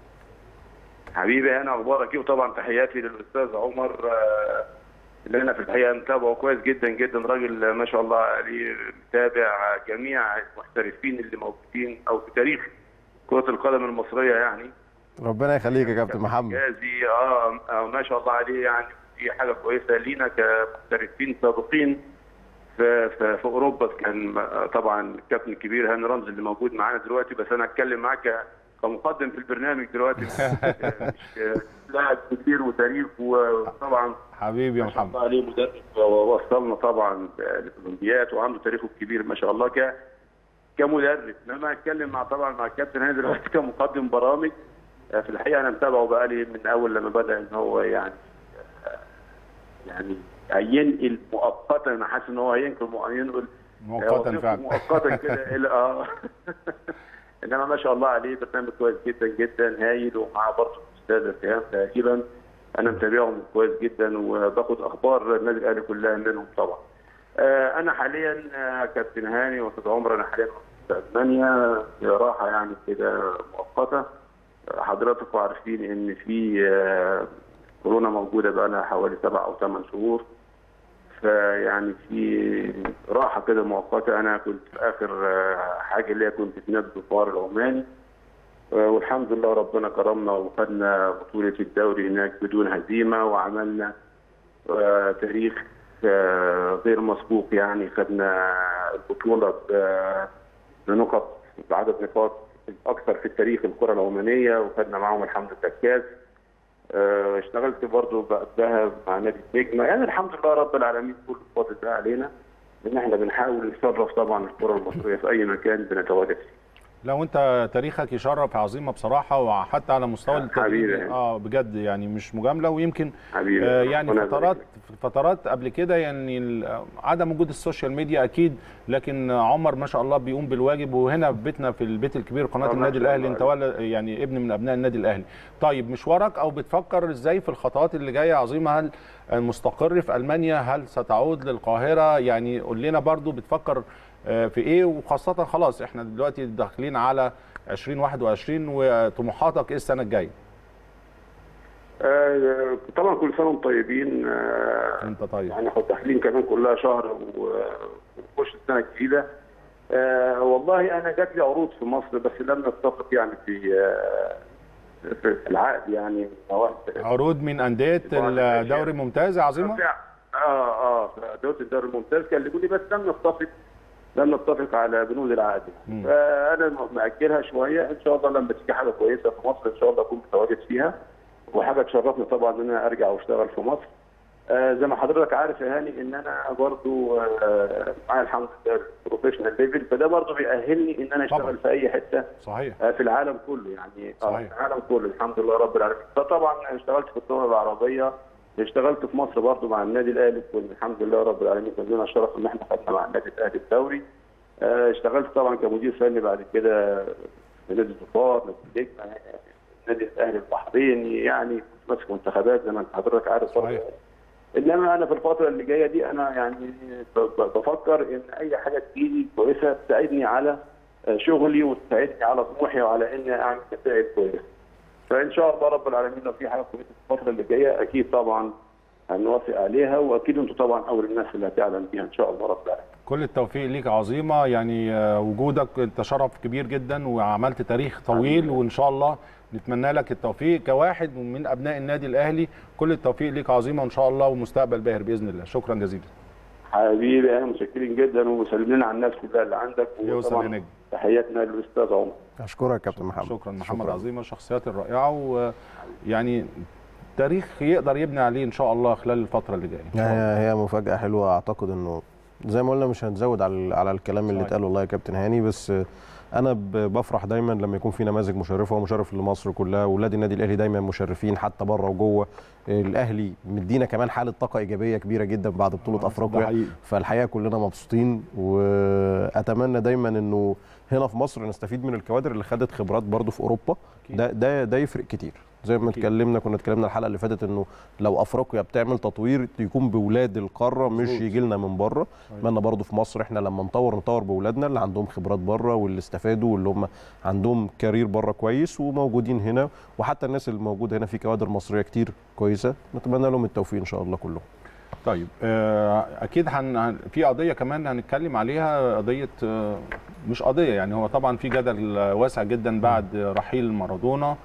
حبيبي انا اخبارك ايه وطبعا تحياتي للاستاذ عمر آه، اللي انا في الحقيقه متابعه كويس جدا جدا راجل ما شاء الله عليه متابع جميع المحترفين اللي موجودين او في تاريخ كره القدم المصريه يعني ربنا يخليك يا كابتن محمد جازي اه آه، ما شاء الله عليه يعني دي حاجه كويسه لينا كمحترفين سابقين في, في, في اوروبا كان آه، طبعا الكابتن الكبير هاني رمزي اللي موجود معانا دلوقتي بس انا اتكلم معاك كمقدم في البرنامج دلوقتي مش آه، لاعب كبير وتاريخ وطبعا حبيبي يا ما شاء محمد الله عليه مدرب ووصلنا طبعا للاولمبياد وعنده تاريخه الكبير ما شاء الله ك كمدرب انما اتكلم مع طبعا مع الكابتن هاني دلوقتي كمقدم برامج آه، في الحقيقه انا متابعه بقالي من اول لما بدا ان هو يعني آه، يعني هينقل مؤقتا انا حاسس ان هو هينقل مؤ- ينقل مؤقتا وظيفته فعلا مؤقتا كده الى اه انما ما شاء الله عليه برنامج كويس جدا جدا هايل ومعاه برضه الاستاذه سهام تقريبا انا متابعهم كويس جدا وباخد اخبار النادي الاهلي كلها منهم طبعا. آه، انا حاليا آه، كابتن هاني واستاذ عمر انا حاليا في المانيا في راحه يعني كده مؤقته آه، حضراتكم عارفين ان في آه، كورونا موجوده بقى لها حوالي سبع او ثمان شهور فيعني في راحه كده مؤقته انا كنت في اخر آه، حاجه اللي هي كنت في نادي الفار العماني آه، والحمد لله ربنا كرمنا وخدنا بطوله الدوري هناك بدون هزيمه وعملنا آه، تاريخ آه، غير مسبوق يعني خدنا البطوله ب- بنقط بعدد نقاط اكثر في التاريخ الكره العمانيه وخدنا معاهم الحمد لله الكاس آه، اشتغلت برضو بعدها مع نادي النجمه يعني الحمد لله رب العالمين كل الفضل ده علينا ان احنا بنحاول نشرف طبعا الكره المصريه في اي مكان بنتواجد فيه لو انت تاريخك يشرف يا عظيمه بصراحه وحتى على مستوى حبيبي. التدريب اه بجد يعني مش مجامله ويمكن حبيبي آه يعني ربنا يبارك فترات لك. فترات قبل كده يعني ال- عدم وجود السوشيال ميديا اكيد لكن عمر ما شاء الله بيقوم بالواجب وهنا في بيتنا في البيت الكبير قناه آه، ما النادي شاء الاهلي الله انت ولا يعني ابن من ابناء النادي الاهلي طيب مشوارك او بتفكر ازاي في الخطوات اللي جايه عظيمه هل مستقر في المانيا هل ستعود للقاهره يعني قول لنا برضو بتفكر آه، في ايه وخاصه خلاص احنا دلوقتي داخلين على 2021 وطموحاتك ايه السنه الجايه آه، طبعا كل سنه وانتم طيبين آه، انت طيب يعني احنا داخلين كمان كلها شهر و- ونخش السنه الجديده آه والله انا جات لي عروض في مصر بس لم نتفق يعني في آه في في العقد يعني نواحي عروض من انديه الدوري الممتاز يا عظيمه اه اه دوري الدوري الممتاز كلموا لي بس لم نتفق لم نتفق على بنود العقد مم. فانا مأجلها شويه ان شاء الله لما تيجي حاجه كويسه في مصر ان شاء الله اكون متواجد فيها وحاجه تشرفني طبعا ان انا ارجع واشتغل في مصر آه زي ما حضرتك عارف يا هاني ان انا برضو آه معايا الحمد لله بروفيشنال ليفل فده برضو بيأهلني ان انا طبعاً. اشتغل في اي حته صحيح آه، في العالم كله يعني آه، صحيح. في العالم كله الحمد لله رب العالمين فطبعا أنا اشتغلت في الدول العربيه اشتغلت في مصر برضو مع النادي الاهلي والحمد لله رب العالمين كان لنا الشرف ان احنا خدنا مع النادي الاهلي الدوري آه، اشتغلت طبعا كمدير فني بعد كده في نادي الزفار نادي النجمه نادي الاهلي البحريني يعني كنت ماسك منتخبات زي ما انت حضرتك عارف برضو. صحيح. انما انا في الفتره اللي جايه دي انا يعني ب- ب- بفكر ان اي حاجه تجيلي كويسه تساعدني على آه، شغلي وتساعدني على طموحي وعلى اني اعمل نتائج كويسه. فان شاء الله رب العالمين لو في حاجه كويسه في الفتره اللي جايه اكيد طبعا هنوافق عليها واكيد انتوا طبعا اول الناس اللي هتعلن بيها ان شاء الله رب العالمين. كل التوفيق ليك يا عظيمه يعني آه، وجودك انت شرف كبير جدا وعملت تاريخ طويل وان شاء الله نتمنى لك التوفيق كواحد من ابناء النادي الاهلي كل التوفيق ليك يا عظيمه وان شاء الله ومستقبل باهر باذن الله شكرا جزيلا حبيبي انا متشكرين جدا ومسلمين على الناس كلها اللي عندك يوصل يا وطبعا نجم تحياتنا للاستاذ عمر. اشكرك يا كابتن محمد شكرا محمد شكراً. عظيمه الشخصيات الرائعه ويعني تاريخ يقدر يبني عليه ان شاء الله خلال الفتره اللي جايه إن شاء الله. هي هي مفاجاه حلوه اعتقد انه زي ما قلنا مش هنزود على على الكلام اللي صحيح. اتقال والله يا كابتن هاني بس انا ب- بفرح دايما لما يكون في نماذج مشرفه ومشرف لمصر كلها واولاد النادي الاهلي دايما مشرفين حتى بره وجوه الاهلي مدينا كمان حاله طاقه ايجابيه كبيره جدا بعد بطوله آه، ده افريقيا حقيقي. فالحقيقه كلنا مبسوطين واتمنى دايما انه هنا في مصر نستفيد من الكوادر اللي خدت خبرات برضو في اوروبا أكيد. ده ده ده يفرق كتير زي ما أكيد. اتكلمنا كنا اتكلمنا الحلقه اللي فاتت انه لو افريقيا بتعمل تطوير يكون باولاد القاره مش مظبوط. يجي لنا من بره صحيح. اتمنى برضو في مصر احنا لما نطور نطور باولادنا اللي عندهم خبرات بره واللي استفادوا واللي هم عندهم كارير بره كويس وموجودين هنا وحتى الناس اللي موجوده هنا في كوادر مصريه كتير كويسه نتمنى لهم التوفيق ان شاء الله كلهم طيب آه، اكيد هن هن- في قضيه كمان هنتكلم عليها قضيه آه، مش قضيه يعني هو طبعا في جدل آه، واسع جدا بعد رحيل مارادونا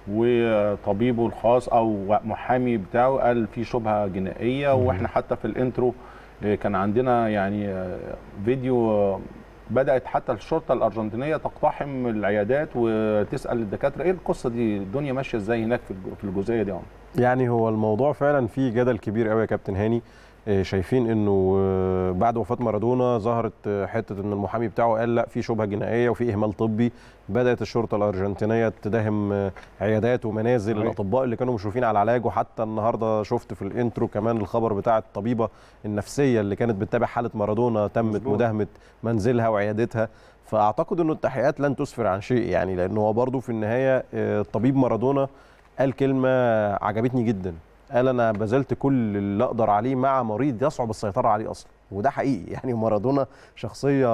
وطبيبه الخاص او محامي بتاعه قال في شبهه جنائيه واحنا حتى في الانترو آه، كان عندنا يعني آه، فيديو آه، بدات حتى الشرطه الارجنتينيه تقتحم العيادات وتسال الدكاتره ايه القصه دي الدنيا ماشيه ازاي هناك في الج- في الجزئيه دي يا عمر؟ يعني هو الموضوع فعلا فيه جدل كبير قوي يا كابتن هاني آه، شايفين انه آه، بعد وفاه مارادونا ظهرت آه، حته ان المحامي بتاعه قال لا في شبهه جنائيه وفي اهمال طبي بدات الشرطه الارجنتينيه تداهم آه، عيادات ومنازل صحيح. الاطباء اللي كانوا مشرفين على العلاج وحتى النهارده شفت في الانترو كمان الخبر بتاع الطبيبه النفسيه اللي كانت بتتابع حاله مارادونا تمت مظبوط. مداهمه منزلها وعيادتها فاعتقد انه التحقيقات لن تسفر عن شيء يعني لانه هو برضه في النهايه آه، طبيب مارادونا قال كلمه عجبتني جدا قال انا بذلت كل اللي اقدر عليه مع مريض يصعب السيطره عليه اصلا وده حقيقي يعني مارادونا شخصيه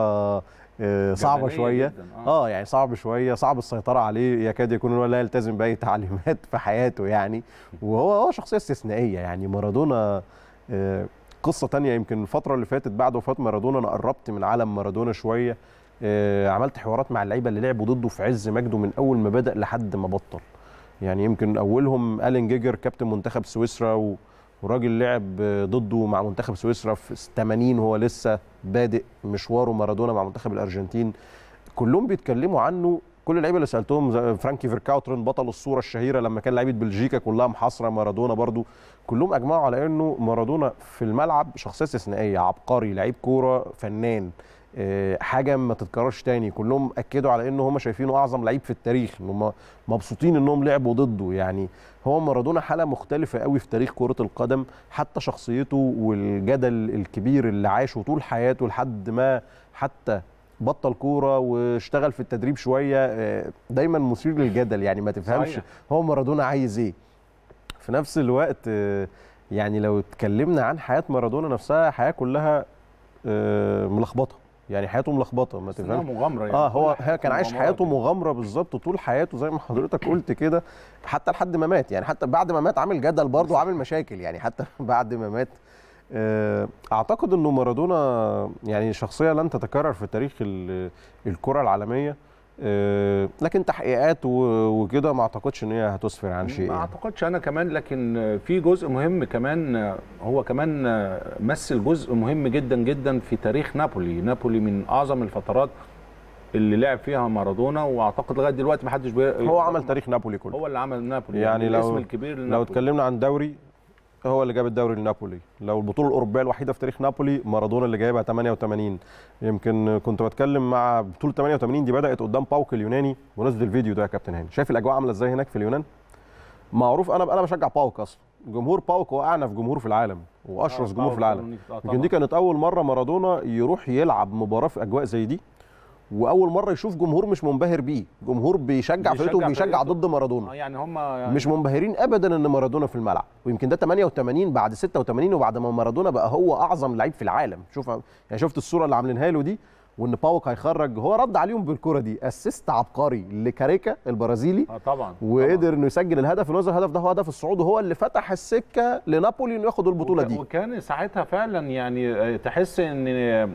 آه، صعبه جبلية شويه جداً، اه يعني صعب شويه صعب السيطره عليه يكاد يكون هو لا يلتزم باي تعليمات في حياته يعني وهو هو شخصيه استثنائيه يعني مارادونا آه، قصه تانية يمكن الفتره اللي فاتت بعد وفاه مارادونا انا قربت من عالم مارادونا شويه آه، عملت حوارات مع اللعيبه اللي لعبوا ضده في عز مجده من اول ما بدا لحد ما بطل يعني يمكن اولهم الين جيجر كابتن منتخب سويسرا و وراجل لعب آه، ضده مع منتخب سويسرا في 80 وهو لسه بادئ مشواره مارادونا مع منتخب الارجنتين كلهم بيتكلموا عنه كل اللعيبه اللي سالتهم زي فرانكي فيركاوترن بطل الصوره الشهيره لما كان لعيبه بلجيكا كلها محاصره مارادونا برضو كلهم اجمعوا على انه مارادونا في الملعب شخصيه استثنائيه عبقري لعيب كوره فنان آه، حاجه ما تتكررش تاني كلهم اكدوا على انه هم شايفينه اعظم لعيب في التاريخ ان هم مبسوطين انهم لعبوا ضده يعني هو مارادونا حاله مختلفه قوي في تاريخ كره القدم حتى شخصيته والجدل الكبير اللي عاشه طول حياته لحد ما حتى بطل كوره واشتغل في التدريب شويه آه، دايما مثير للجدل يعني ما تفهمش صحيح. هو مارادونا عايز ايه في نفس الوقت آه، يعني لو اتكلمنا عن حياه مارادونا نفسها حياه كلها آه، ملخبطه يعني حياته ملخبطه ما بس إنها تفهمش مغامره يعني اه هو كل هي كان عايش مغامرات حياته يعني. مغامره بالظبط طول حياته زي ما حضرتك قلت كده حتى لحد ما مات يعني حتى بعد ما مات عامل جدل برضه وعامل مشاكل يعني حتى بعد ما مات آه، اعتقد انه مارادونا يعني شخصيه لن تتكرر في تاريخ ال- الكره العالميه آه، لكن تحقيقات و- وكده ما اعتقدش ان هي هتسفر عن شيء ما يعني. اعتقدش انا كمان لكن في جزء مهم كمان هو كمان مثل جزء مهم جدا جدا في تاريخ نابولي نابولي من اعظم الفترات اللي لعب فيها مارادونا واعتقد لغايه دلوقتي ما حدش بي... هو عمل تاريخ نابولي كله هو اللي عمل نابولي يعني يعني, لو- الاسم الكبير لو لنابولي اتكلمنا عن دوري هو اللي جاب الدوري لنابولي لو البطوله الاوروبيه الوحيده في تاريخ نابولي مارادونا اللي جايبها 88 يمكن كنت بتكلم مع بطوله 88 دي بدات قدام باوك اليوناني ونزل الفيديو ده يا كابتن هاني شايف الاجواء عامله ازاي هناك في اليونان معروف انا انا بشجع باوك اصلا جمهور باوك هو اعنف جمهور في العالم واشرس آه، جمهور في العالم آه، يمكن طبعاً. دي كانت اول مره مارادونا يروح يلعب مباراه في اجواء زي دي واول مره يشوف جمهور مش منبهر بيه جمهور بيشجع فرقته بيشجع وبيشجع فرقته. ضد مارادونا آه، يعني هم يعني مش منبهرين ابدا ان مارادونا في الملعب ويمكن ده 88 بعد 86 وبعد ما مارادونا بقى هو اعظم لعيب في العالم شوف يعني شفت الصوره اللي عاملينها له دي وان باوك هيخرج هو رد عليهم بالكره دي اسيست عبقري لكاريكا البرازيلي اه طبعا وقدر انه يسجل الهدف ونزل الهدف ده هو هدف الصعود وهو اللي فتح السكه لنابولي انه ياخد البطوله وك- دي وكان ساعتها فعلا يعني آه، تحس ان آه،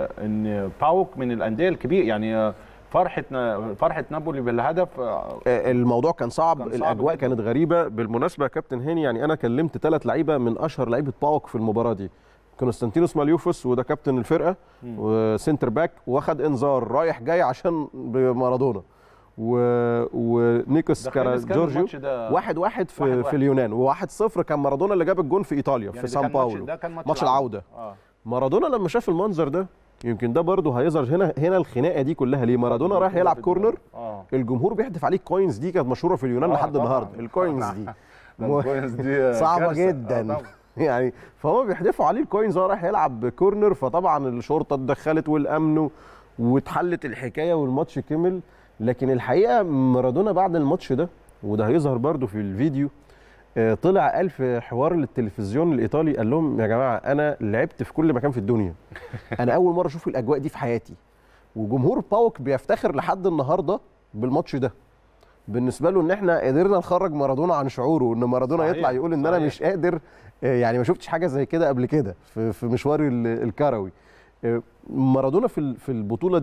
ان باوك من الانديه الكبيره يعني آه، فرحه نا- فرحه نابولي بالهدف آه، آه، الموضوع كان صعب, كان كان صعب صعب الاجواء جداً. كانت غريبه بالمناسبه يا كابتن هاني يعني انا كلمت ثلاث لعيبه من اشهر لعيبه باوك في المباراه دي كونستانتينوس ماليوفوس وده كابتن الفرقه وسنتر باك واخد انذار رايح جاي عشان مارادونا و... ونيكوس ده كارا خلص كام جورجيو الماتش ده واحد واحد في واحد في واحد. اليونان وواحد صفر كان مارادونا اللي جاب الجون في ايطاليا يعني في ده سان كان ماتش- باولو ده كان ماتش, ماتش العوده اه مارادونا لما شاف المنظر ده يمكن ده برضه هيظهر هنا هنا الخناقه دي كلها ليه مارادونا رايح يلعب كورنر اه الجمهور بيحدف عليه الكوينز دي كانت مشهوره في اليونان آه، لحد طبعاً. النهارده الكوينز دي ده مو- الكوينز دي صعبه كارثة. آه، جدا طبعاً. يعني فهم بيحدفوا عليه الكوينز وهو رايح يلعب كورنر فطبعا الشرطه اتدخلت والامن و- واتحلت الحكايه والماتش كمل لكن الحقيقه مارادونا بعد الماتش ده وده هيظهر برده في الفيديو آه، طلع قال في حوار للتلفزيون الايطالي قال لهم يا جماعه انا لعبت في كل مكان في الدنيا انا اول مره اشوف الاجواء دي في حياتي وجمهور باوك بيفتخر لحد النهارده بالماتش ده بالنسبه له ان احنا قدرنا نخرج مارادونا عن شعوره ان مارادونا صحيح، يطلع يقول ان انا صحيح. مش قادر آه، يعني ما شفتش حاجه زي كده قبل كده في في مشواري ال- الكروي آه، مارادونا في ال- في البطوله دي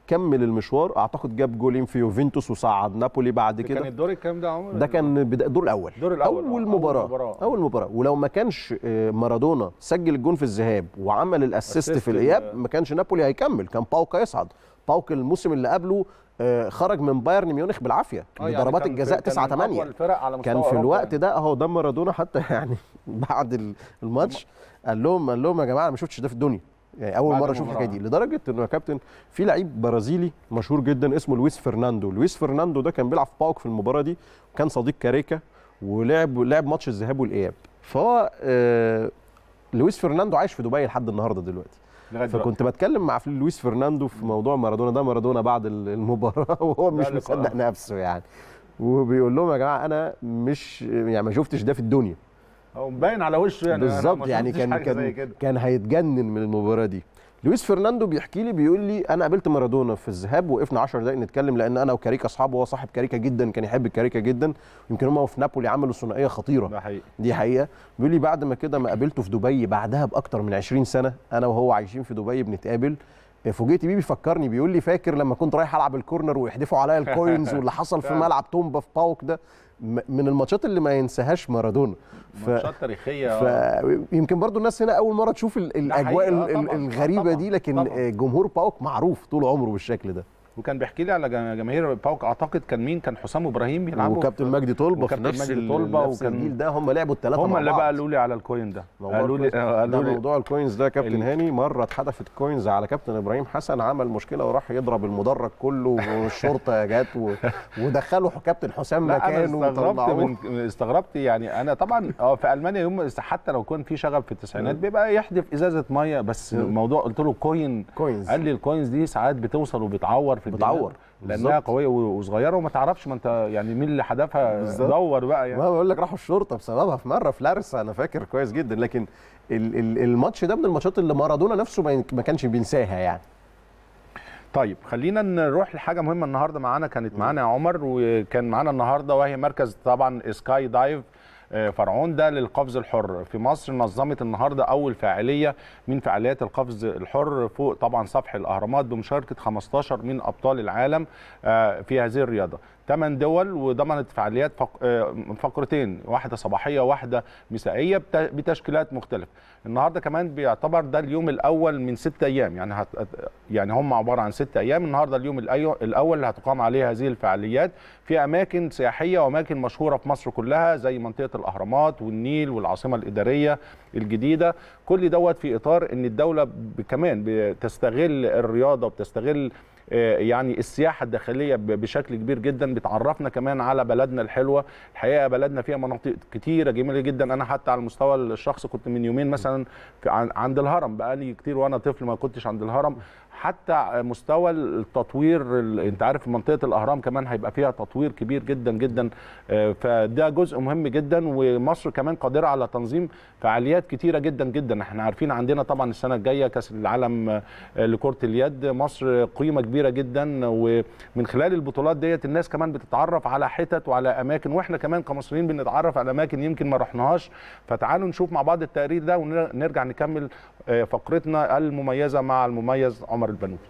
كمل المشوار اعتقد جاب جولين في يوفنتوس وصعد نابولي بعد كان كده الدور الكام ده يا عمر ده كان بدا- الدور الاول الدور الأول، آه، اول أول مباراه مباراة. اول مباراه ولو ما كانش آه، مارادونا سجل الجون في الذهاب وعمل الاسيست أسيست في الاياب ال- ما كانش نابولي هيكمل كان باوك هيصعد باوك الموسم اللي قبله آه، خرج من بايرن ميونخ بالعافيه آه، يعني بضربات كان- الجزاء كان 9 من أقوى 8 الفرق على مستوى كان في أوروبا الوقت يعني. ده اهو ده مارادونا حتى يعني بعد ال- الماتش قال لهم قال لهم يا جماعه انا ما شفتش ده في الدنيا يعني اول بعد مره اشوف المباراة. الحكايه دي لدرجه انه يا كابتن في لعيب برازيلي مشهور جدا اسمه لويس فرناندو لويس فرناندو ده كان بيلعب في باوك في المباراه دي وكان صديق كاريكا ولعب لعب ماتش الذهاب والاياب فهو آه لويس فرناندو عايش في دبي لحد النهارده دلوقتي لغاية دلوقتي. فكنت بتكلم مع لويس فرناندو في موضوع مارادونا ده مارادونا بعد ال- المباراه وهو مش اللي مصدق قرأ. نفسه يعني وبيقول لهم يا جماعه انا مش يعني ما شفتش ده في الدنيا هو باين على وشه يعني أنا بالظبط ما يعني شفتش كان حاجة زي كان كده. كان هيتجنن من المباراه دي لويس فرناندو بيحكي لي بيقول لي انا قابلت مارادونا في الذهاب وقفنا 10 دقائق نتكلم لان انا وكاريكا اصحاب وهو صاحب كاريكا جدا كان يحب كاريكا جدا يمكن هم في نابولي عملوا ثنائيه خطيره ده حقيقي دي حقيقه بيقول لي بعد ما كده ما قابلته في دبي بعدها باكتر من 20 سنه انا وهو عايشين في دبي بنتقابل فوجئت بيه بيفكرني بيقول لي فاكر لما كنت رايح العب الكورنر ويحدفوا عليا الكوينز واللي حصل في فعلا. ملعب تومبا في باوك ده م- من الماتشات اللي ما ينساهاش مارادونا ف... ماتشات تاريخيه آه. فيمكن برضو الناس هنا اول مره تشوف ال- الاجواء حقيقي، آه ال- ال- طبعاً، آه الغريبه طبعاً، دي لكن طبعاً. آه، جمهور باوك معروف طول عمره بالشكل ده وكان بيحكي لي على جم- جماهير باوك اعتقد كان مين كان حسام ابراهيم بيلعبوا وكابتن في- مجدي طلبه في وكابتن نفس مجدي ال- طلبة نفس وكان- الجيل ده هم لعبوا الثلاثه هم مع اللي بعض. بقى قالوا لي على الكوين ده موضوع قالوا لي الكوينز- آه، ده قالوا لي موضوع الكوينز ده كابتن ال- هاني مره اتحدفت كوينز على كابتن ابراهيم حسن عمل مشكله وراح يضرب المدرج كله والشرطه جت و... ودخلوا كابتن حسام لا انا مكانه استغربت وطلعوه من استغربت يعني انا طبعا اه في المانيا يوم حتى لو كان في شغب في التسعينات بيبقى يحدف ازازه ميه بس الموضوع قلت له كوين كوينز قال لي الكوينز دي ساعات بتوصل وبتعور في الدماغ بتعور. لانها بالظبط. قويه و- وصغيره وما تعرفش ما انت يعني مين اللي حدفها بالظبط. دور بقى يعني ما بقول لك راحوا الشرطه بسببها في مره في لارسا انا فاكر كويس جدا لكن ال... ال... الماتش ده من الماتشات اللي مارادونا نفسه ما, ين- ما كانش بينساها يعني طيب خلينا نروح لحاجه مهمه النهارده معانا كانت معانا يا عمر وكان معانا النهارده وهي مركز طبعا سكاي دايف آه، فرعون ده للقفز الحر في مصر نظمت النهارده اول فاعليه من فعاليات القفز الحر فوق طبعا سفح الاهرامات بمشاركه 15 من ابطال العالم آه، في هذه الرياضه ثمان دول وضمنت فعاليات فق... آه، فقرتين واحده صباحيه وواحده مسائيه بت... بتشكيلات مختلفه النهارده كمان بيعتبر ده اليوم الاول من ست ايام يعني هت... يعني هم عباره عن ست ايام النهارده اليوم الأيو... الاول اللي هتقام عليه هذه الفعاليات في اماكن سياحيه واماكن مشهوره في مصر كلها زي منطقه الاهرامات والنيل والعاصمه الاداريه الجديده كل دوت في اطار ان الدوله ب... كمان بتستغل الرياضه وبتستغل آه، يعني السياحه الداخليه ب- بشكل كبير جدا بتعرفنا كمان على بلدنا الحلوه الحقيقه بلدنا فيها مناطق كتيره جميله جدا انا حتى على المستوى الشخصي كنت من يومين مثلا في عن- عند الهرم بقالي كتير وانا طفل ما كنتش عند الهرم حتى مستوى التطوير ال- انت عارف منطقه الاهرام كمان هيبقى فيها تطوير كبير جدا جدا آه، فده جزء مهم جدا ومصر كمان قادره على تنظيم فعاليات كتيره جدا جدا احنا عارفين عندنا طبعا السنه الجايه كاس العالم آه، لكره اليد مصر قيمه كبيره جدا ومن خلال البطولات ديت الناس كمان بتتعرف على حتت وعلى اماكن واحنا كمان كمصريين بنتعرف على اماكن يمكن ما رحناهاش فتعالوا نشوف مع بعض التقرير ده ونرجع نكمل آه، فقرتنا المميزه مع المميز عمر البنوبي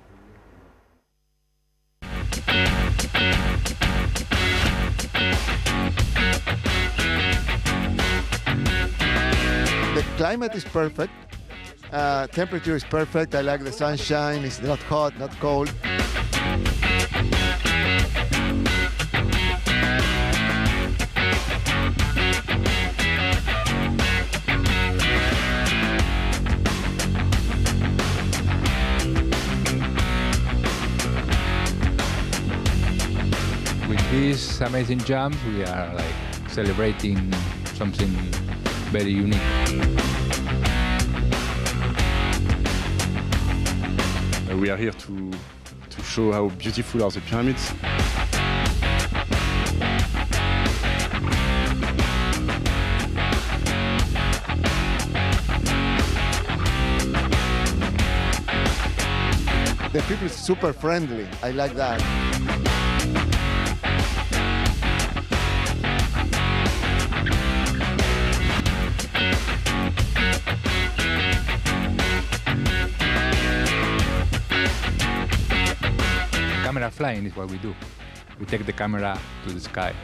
The climate is perfect. Uh, temperature is perfect. I like the sunshine. It's not hot, not cold. with this amazing jump, we are like celebrating something very unique. Uh, we are here to, to show how beautiful are the pyramids. The people is super friendly. I like that. flying is what we do. We take the camera to the sky.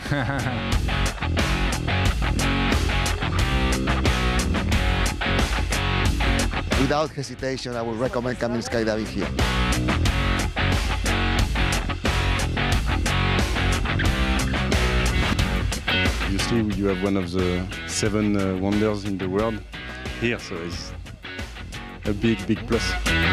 Without hesitation, I would recommend coming skydiving here. You see, you have one of the seven uh, wonders in the world here, so it's a big, big plus.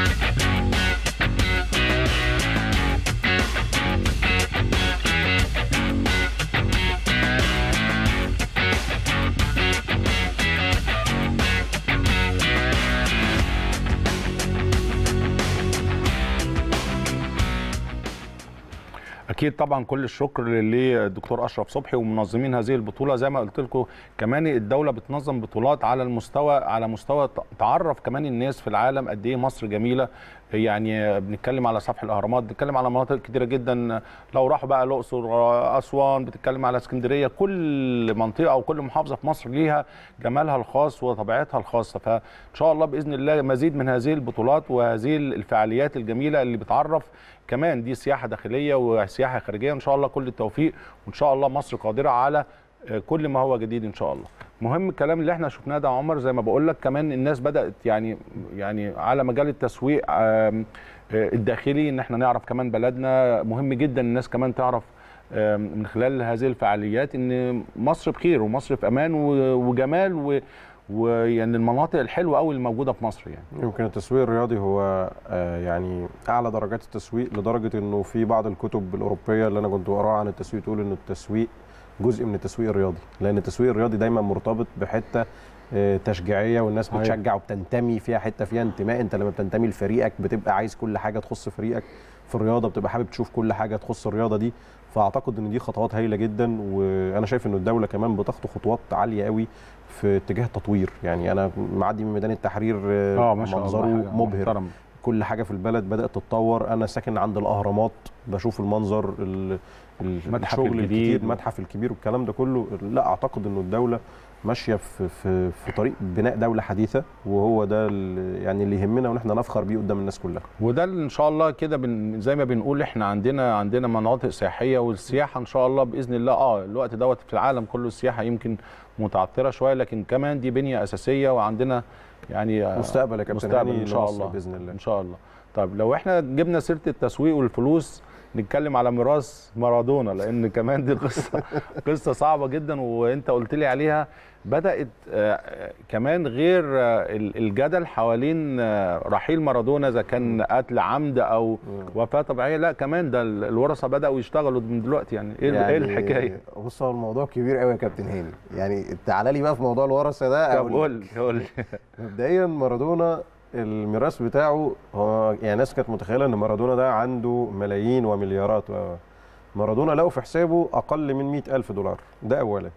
اكيد طبعا كل الشكر للدكتور اشرف صبحي ومنظمين هذه البطوله زي ما قلت لكم كمان الدوله بتنظم بطولات على المستوى على مستوى ت- تعرف كمان الناس في العالم قد ايه مصر جميله يعني بنتكلم على سفح الاهرامات بنتكلم على مناطق كتيره جدا لو راحوا بقى الاقصر اسوان بتتكلم على اسكندريه كل منطقه او كل محافظه في مصر ليها جمالها الخاص وطبيعتها الخاصه فان شاء الله باذن الله مزيد من هذه البطولات وهذه الفعاليات الجميله اللي بتعرف كمان دي سياحه داخليه وسياحه خارجيه ان شاء الله كل التوفيق وان شاء الله مصر قادره على آه، كل ما هو جديد ان شاء الله مهم الكلام اللي احنا شفناه ده يا عمر زي ما بقول لك كمان الناس بدات يعني يعني على مجال التسويق آم، آه، الداخلي ان احنا نعرف كمان بلدنا مهم جدا الناس كمان تعرف آم، من خلال هذه الفعاليات ان مصر بخير ومصر في امان و- وجمال و- ويعني المناطق الحلوه قوي اللي موجوده في مصر يعني يمكن التسويق الرياضي هو آه، يعني اعلى درجات التسويق لدرجه انه في بعض الكتب الاوروبيه اللي انا كنت بقراها عن التسويق تقول ان التسويق جزء من التسويق الرياضي لان التسويق الرياضي دايما مرتبط بحته آه، تشجيعيه والناس صحيح. بتشجع وبتنتمي فيها حته فيها انتماء انت لما بتنتمي لفريقك بتبقى عايز كل حاجه تخص فريقك في الرياضه بتبقى حابب تشوف كل حاجه تخص الرياضه دي فاعتقد ان دي خطوات هايله جدا وانا شايف ان الدوله كمان بتخطو خطوات عاليه قوي في اتجاه التطوير يعني انا معدي من ميدان التحرير اه ما شاء الله منظره حاجة مبهر محترمة. كل حاجه في البلد بدات تتطور انا ساكن عند الاهرامات بشوف المنظر ال- ال- المتحف الشغل الجديد. الكتير المتحف الكبير والكلام ده كله لا اعتقد انه الدوله ماشيه في في في طريق بناء دوله حديثه وهو ده ال- يعني اللي يهمنا وان احنا نفخر بيه قدام الناس كلها وده اللي ان شاء الله كده بن زي ما بنقول احنا عندنا عندنا مناطق سياحيه والسياحه ان شاء الله باذن الله اه الوقت دوت في العالم كله السياحه يمكن متعثره شويه لكن كمان دي بنيه اساسيه وعندنا يعني آه، مستقبل يا كابتن مستقبل هاني ان شاء لمصر الله باذن الله ان شاء الله طيب لو احنا جبنا سيره التسويق والفلوس نتكلم على ميراث مارادونا لان كمان دي قصه قصه صعبه جدا وانت قلت لي عليها بدات آه، كمان غير آه، ال- الجدل حوالين آه، رحيل مارادونا اذا كان قتل عمد او وفاه طبيعيه لا كمان ده ال- الورثه بداوا يشتغلوا من دلوقتي يعني ايه يعني ايه الحكايه بص هو الموضوع كبير قوي يا كابتن هاني يعني تعالى لي بقى في موضوع الورثه ده طب أقول- قول لي قول لي مبدئيا مارادونا الميراث بتاعه هو يعني ناس كانت متخيله ان مارادونا ده عنده ملايين ومليارات و- مارادونا لقوا في حسابه اقل من 100 الف دولار ده اولا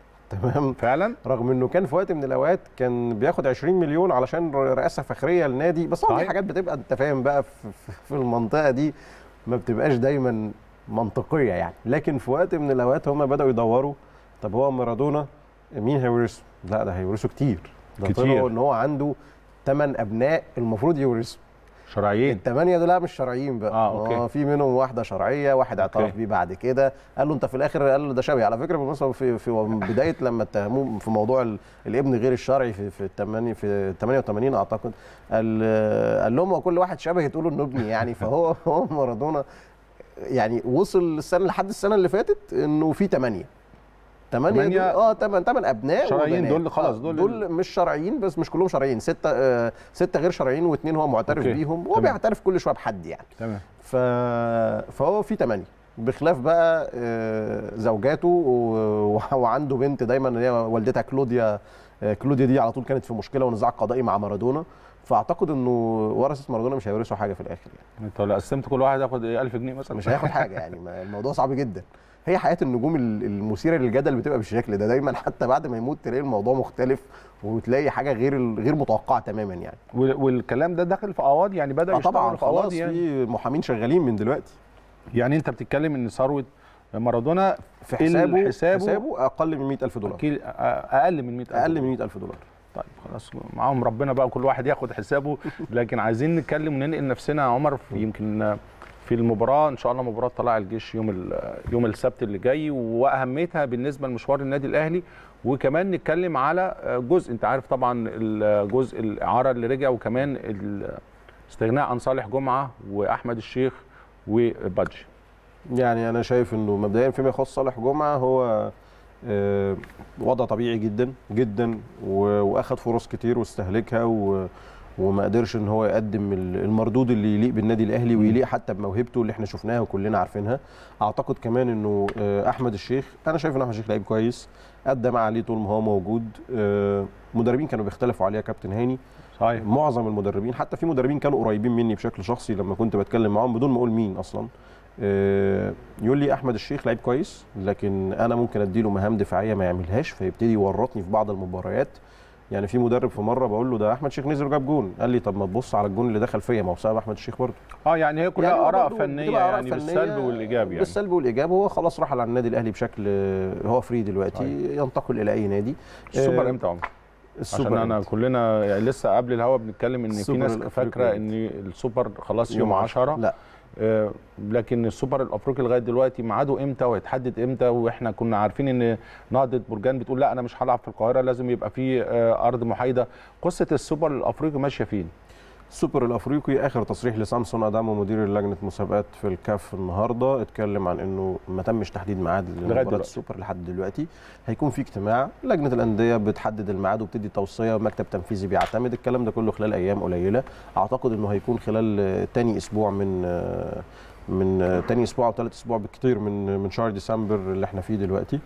تمام فعلا رغم انه كان في وقت من الاوقات كان بياخد 20 مليون علشان رئاسه فخريه لنادي بس طبعا دي صحيح. حاجات بتبقى انت فاهم بقى في, في- في المنطقه دي ما بتبقاش دايما منطقيه يعني لكن في وقت من الاوقات هم بداوا يدوروا طب هو مارادونا مين هيورثه؟ لا ده هيورثه كتير ده كتير. طلعوا ان هو عنده ثمان ابناء المفروض يورثوا شرعيين الثمانيه دول لا مش شرعيين بقى آه، أوكي. آه في منهم واحده شرعيه واحد اعترف أوكي. بيه بعد كده قال له انت في الاخر قال له ده شبهي على فكره بالمناسبه في في بدايه لما اتهموه في موضوع ال- الابن غير الشرعي في في الثمانية في 88 اعتقد قال قال لهم هو كل واحد شبهي تقولوا انه ابني يعني فهو هو مارادونا يعني وصل السنه لحد السنه اللي فاتت انه في ثمانيه ثمانية تمانية دول اه ثمان ثمان ابناء شرعيين وبنات. دول خلاص، آه، دول دول مش شرعيين بس مش كلهم شرعيين سته آه سته غير شرعيين واثنين هو معترف أوكي. بيهم وهو تمام. بيعترف كل شويه بحد يعني تمام ف... فهو في ثمانية بخلاف بقى آه، زوجاته و... وعنده بنت دايما اللي هي والدتها كلوديا آه، كلوديا دي على طول كانت في مشكله ونزاع قضائي مع مارادونا فاعتقد انه ورثه مارادونا مش هيورثوا حاجه في الاخر يعني انت لو قسمت كل واحد ياخد ايه 1000 جنيه مثلا مش هياخد حاجه يعني ما- الموضوع صعب جدا هي حياه النجوم ال- المثيره للجدل بتبقى بالشكل ده دايما حتى بعد ما يموت تلاقي الموضوع مختلف وتلاقي حاجه غير ال- غير متوقعه تماما يعني وال- والكلام ده داخل في قواضي يعني بدا اه يشتغل طبعا في قواضي خلاص يعني. في محامين شغالين من دلوقتي يعني انت بتتكلم ان ثروه مارادونا في حسابه حسابه, حسابه اقل من 100000 دولار أكيد اقل من 100000 اقل من 100000 دولار طيب خلاص معاهم ربنا بقى كل واحد ياخد حسابه لكن عايزين نتكلم وننقل نفسنا يا عمر في يمكن في المباراه ان شاء الله مباراه طلائع الجيش يوم ال- يوم السبت اللي جاي واهميتها بالنسبه لمشوار النادي الاهلي وكمان نتكلم على جزء انت عارف طبعا الجزء الاعاره اللي رجع وكمان الاستغناء عن صالح جمعه واحمد الشيخ وبادجي يعني انا شايف انه مبدئيا فيما يخص صالح جمعه هو آه، وضع طبيعي جدا جدا و- واخد فرص كتير واستهلكها و وما قدرش ان هو يقدم ال- المردود اللي يليق بالنادي الاهلي ويليق حتى بموهبته اللي احنا شفناها وكلنا عارفينها اعتقد كمان انه آه، احمد الشيخ انا شايف ان احمد الشيخ لعيب كويس ادى ما عليه طول ما هو موجود آه، مدربين كانوا بيختلفوا عليه يا كابتن هاني صحيح معظم المدربين حتى في مدربين كانوا قريبين مني بشكل شخصي لما كنت بتكلم معاهم بدون ما اقول مين اصلا آه، يقول لي احمد الشيخ لعيب كويس لكن انا ممكن اديله مهام دفاعيه ما يعملهاش فيبتدي يورطني في بعض المباريات يعني في مدرب في مره بقول له ده احمد الشيخ نزل وجاب جون قال لي طب ما تبص على الجون اللي دخل فيا ما هو بسبب احمد الشيخ برضه اه يعني هي كلها يعني هو اراء برضه فنيه بتبقى آراء يعني فنية بالسلب والايجاب يعني بالسلب والايجاب هو خلاص رحل عن النادي الاهلي بشكل هو فري دلوقتي أيوة. ينتقل الى اي نادي السوبر آه، امتى يا عمر؟ عشان السوبر انا إمتى؟ كلنا يعني لسه قبل الهوا بنتكلم ان في السوبر ناس الأفريقي فاكره إمتى؟ ان السوبر خلاص يوم 10 لا آه، لكن السوبر الافريقي لغايه دلوقتي ميعاده امتى وهيتحدد امتى واحنا كنا عارفين ان نهضه برجان بتقول لا انا مش هلعب في القاهره لازم يبقى في آه، ارض محايده قصه السوبر الافريقي ماشيه فين السوبر الافريقي اخر تصريح لسامسون ادامو مدير لجنه مسابقات في الكاف النهارده اتكلم عن انه ما تمش تحديد ميعاد لمباراه دلوقتي. السوبر لحد دلوقتي هيكون في اجتماع لجنه الانديه بتحدد الميعاد وبتدي توصيه ومكتب تنفيذي بيعتمد الكلام ده كله خلال ايام قليله اعتقد انه هيكون خلال آه، تاني اسبوع من آه، من آه، تاني اسبوع او ثالث اسبوع بالكثير من من شهر ديسمبر اللي احنا فيه دلوقتي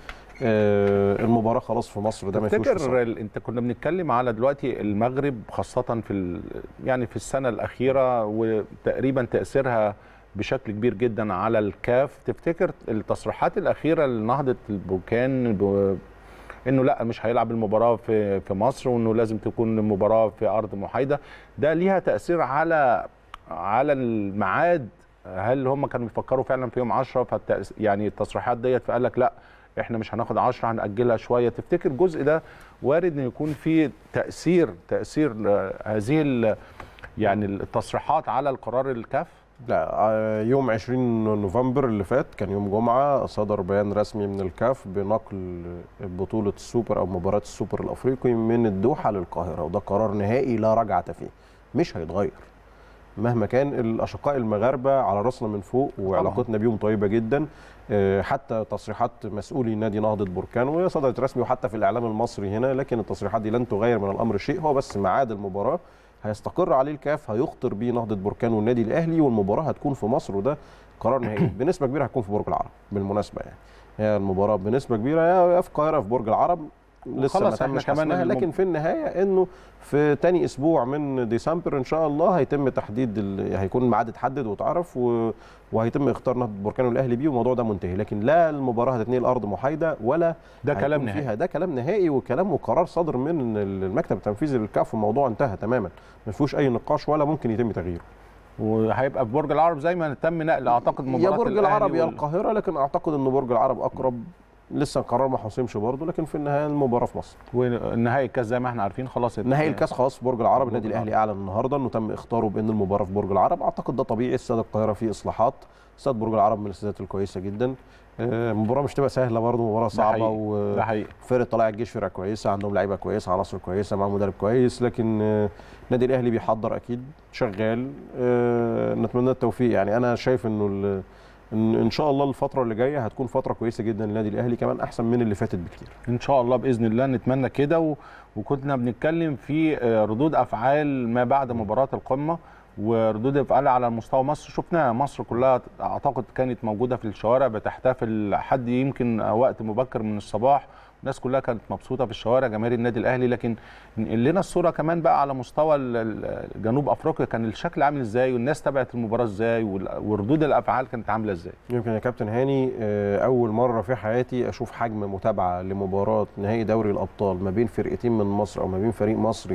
آه، المباراه خلاص في مصر ده ما فيهوش فصال. تفتكر ال- انت كنا بنتكلم على دلوقتي المغرب خاصه في ال- يعني في السنه الاخيره وتقريبا تاثيرها بشكل كبير جدا على الكاف تفتكر التصريحات الاخيره لنهضه البركان ب- انه لا مش هيلعب المباراه في في مصر وانه لازم تكون المباراه في ارض محايده ده ليها تاثير على على الميعاد هل هم كانوا بيفكروا فعلا في يوم 10 فالتأس يعني التصريحات ديت فقال لك لا احنا مش هناخد 10 هنأجلها شويه تفتكر الجزء ده وارد ان يكون فيه تأثير تأثير آه، هذه ال- يعني التصريحات على القرار الكاف لا آه، يوم 20 نوفمبر اللي فات كان يوم جمعة صدر بيان رسمي من الكاف بنقل بطولة السوبر أو مباراة السوبر الأفريقي من الدوحة للقاهرة وده قرار نهائي لا رجعة فيه مش هيتغير مهما كان الأشقاء المغاربة على راسنا من فوق وعلاقتنا بيهم طيبة جدا آه، حتى تصريحات مسؤولي نادي نهضة بركان وهي صدرت رسمي وحتى في الإعلام المصري هنا لكن التصريحات دي لن تغير من الأمر شيء هو بس ميعاد المباراة هيستقر عليه الكاف هيخطر بيه نهضه بركان والنادي الاهلي والمباراه هتكون في مصر وده قرار نهائي بنسبه كبيره هتكون في برج العرب بالمناسبه يعني هي المباراه بنسبه كبيره يا في القاهره في برج العرب لسه ما وخلاص احنا تمش كمان حسمها المب- لكن في النهايه انه في تاني اسبوع من ديسمبر ان شاء الله هيتم تحديد ال... هيكون الميعاد اتحدد واتعرف و... وهيتم اختار نهضه بركان والاهلي بيه والموضوع ده منتهي لكن لا المباراه هتتنقل ارض محايده ولا ده كلام هيكون نهائي فيها ده كلام نهائي وكلام وقرار صادر من المكتب التنفيذي للكاف والموضوع انتهى تماما ما فيهوش اي نقاش ولا ممكن يتم تغييره وهيبقى في برج العرب زي ما تم نقل اعتقد مباراه يا برج الأهلي العرب يا وال- القاهره لكن اعتقد ان برج العرب اقرب لسه القرار ما حسمش برضه لكن في النهايه المباراه في مصر والنهائي الكاس زي ما احنا عارفين خلاص نهائي الكاس خلاص في برج العرب النادي برج الاهلي اعلن النهارده انه تم اختاره بان المباراه في برج العرب اعتقد ده طبيعي استاد القاهره فيه اصلاحات استاد برج العرب من الاستادات الكويسه جدا آه، مباراه مش تبقى سهله برضه مباراه صعبه حقيقي. و... ده حقيقي فرقه طلائع الجيش فرقه كويسه عندهم لعيبه كويسه عناصر كويسه معاهم مدرب كويس لكن آه، النادي الاهلي بيحضر اكيد شغال آه، نتمنى التوفيق يعني انا شايف انه ال- ان إن شاء الله الفتره اللي جايه هتكون فتره كويسه جدا للنادي الاهلي كمان احسن من اللي فاتت بكتير ان شاء الله باذن الله نتمنى كده و... وكنا بنتكلم في آه، ردود افعال ما بعد مباراه القمه وردود افعال على مستوى مصر شفناها مصر كلها اعتقد كانت موجوده في الشوارع بتحتفل حد يمكن وقت مبكر من الصباح الناس كلها كانت مبسوطه في الشوارع جماهير النادي الاهلي لكن نقل لنا الصوره كمان بقى على مستوى ال- ال- جنوب افريقيا كان الشكل عامل ازاي والناس تابعت المباراه ازاي وال- وردود الافعال كانت عامله ازاي يمكن يا كابتن هاني آه، اول مره في حياتي اشوف حجم متابعه لمباراه نهائي دوري الابطال ما بين فرقتين من مصر او ما بين فريق مصري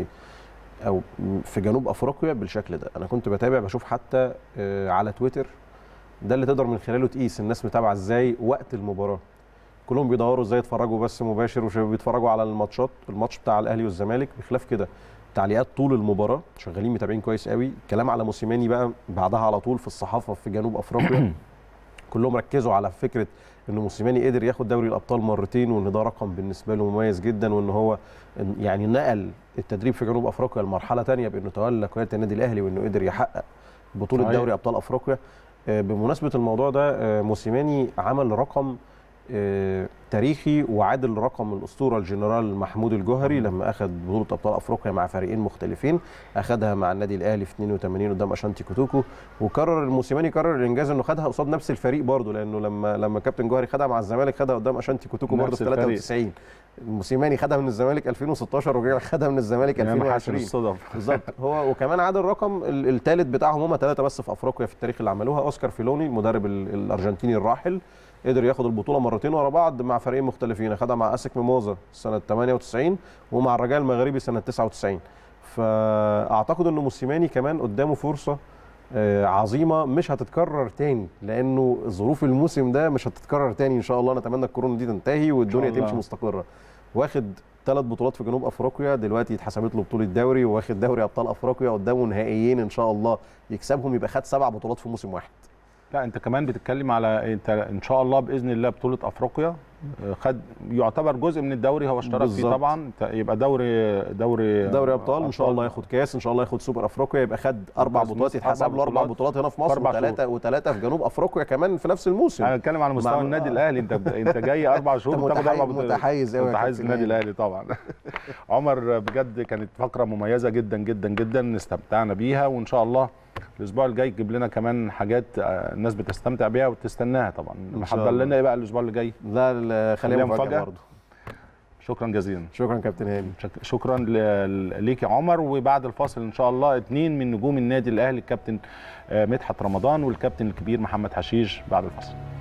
او في جنوب افريقيا بالشكل ده انا كنت بتابع بشوف حتى آه، على تويتر ده اللي تقدر من خلاله تقيس الناس متابعه ازاي وقت المباراه كلهم بيدوروا ازاي يتفرجوا بس مباشر وبيتفرجوا على الماتشات الماتش بتاع الاهلي والزمالك بخلاف كده تعليقات طول المباراه شغالين متابعين كويس قوي كلام على موسيماني بقى بعدها على طول في الصحافه في جنوب افريقيا كلهم ركزوا على فكره ان موسيماني قدر ياخد دوري الابطال مرتين وان ده رقم بالنسبه له مميز جدا وان هو يعني نقل التدريب في جنوب افريقيا لمرحله ثانيه بانه تولى قياده النادي الاهلي وانه قدر يحقق بطوله صحيح. دوري ابطال افريقيا آه، بمناسبه الموضوع ده آه، موسيماني عمل رقم آه، تاريخي وعادل رقم الاسطوره الجنرال محمود الجوهري لما اخذ بطوله ابطال افريقيا مع فريقين مختلفين اخذها مع النادي الاهلي في 82 قدام اشانتي كوتوكو وكرر الموسيماني كرر الانجاز انه خدها قصاد نفس الفريق برضه لانه لما لما كابتن جوهري خدها مع الزمالك خدها قدام اشانتي كوتوكو برضه نفس في الفريق. 93 الموسيماني خدها من الزمالك 2016 ورجع خدها من الزمالك يعني محاسن 2020 الصدف بالظبط هو وكمان عاد الرقم الثالث بتاعهم هم ثلاثه بس في افريقيا في التاريخ اللي عملوها اوسكار فيلوني المدرب ال- الارجنتيني الراحل قدر ياخد البطوله مرتين ورا بعض مع فريقين مختلفين خدها مع اسك ميموزا سنه 98 ومع الرجاء المغربي سنه 99 فاعتقد ان موسيماني كمان قدامه فرصه آه، عظيمه مش هتتكرر تاني لانه ظروف الموسم ده مش هتتكرر تاني ان شاء الله نتمنى الكورونا دي تنتهي والدنيا الله. تمشي مستقره واخد ثلاث بطولات في جنوب افريقيا دلوقتي اتحسبت له بطوله دوري واخد دوري ابطال افريقيا قدامه نهائيين ان شاء الله يكسبهم يبقى خد سبع بطولات في موسم واحد لا انت كمان بتتكلم على انت ان شاء الله باذن الله بطوله افريقيا آه، خد يعتبر جزء من الدوري هو اشترك فيه بالظبط. طبعا ت- يبقى دوري دوري دوري ابطال ان شاء الله ياخد كاس ان شاء الله ياخد سوبر افريقيا يبقى خد اربع كأس بطولات مصر، يتحسب أربع له اربع بطولات بطولات هنا في في مصر أربع وثلاثه وثلاثه في جنوب افريقيا كمان في نفس الموسم انا بتكلم على مستوى مع- النادي الاهلي انت انت جاي اربع شهور أنت بتاخد اربع متحيز- بطولات متحيز أوي يا متحيز كابتن النادي هاني. الاهلي طبعا عمر بجد كانت فقره مميزه جدا جدا جدا استمتعنا بيها وان شاء الله الاسبوع الجاي تجيب لنا كمان حاجات آه، الناس بتستمتع بيها وتستناها طبعا إن شاء محضر الله. لنا ايه بقى الاسبوع اللي جاي لا لا، خليها خليها مفاجاه مفاجأة. برضه شكرا جزيلا شكرا كابتن هاني شك- شكرا ل- ليك يا عمر وبعد الفاصل ان شاء الله اثنين من نجوم النادي الاهلي الكابتن آه، مدحت رمضان والكابتن الكبير محمد حشيش بعد الفاصل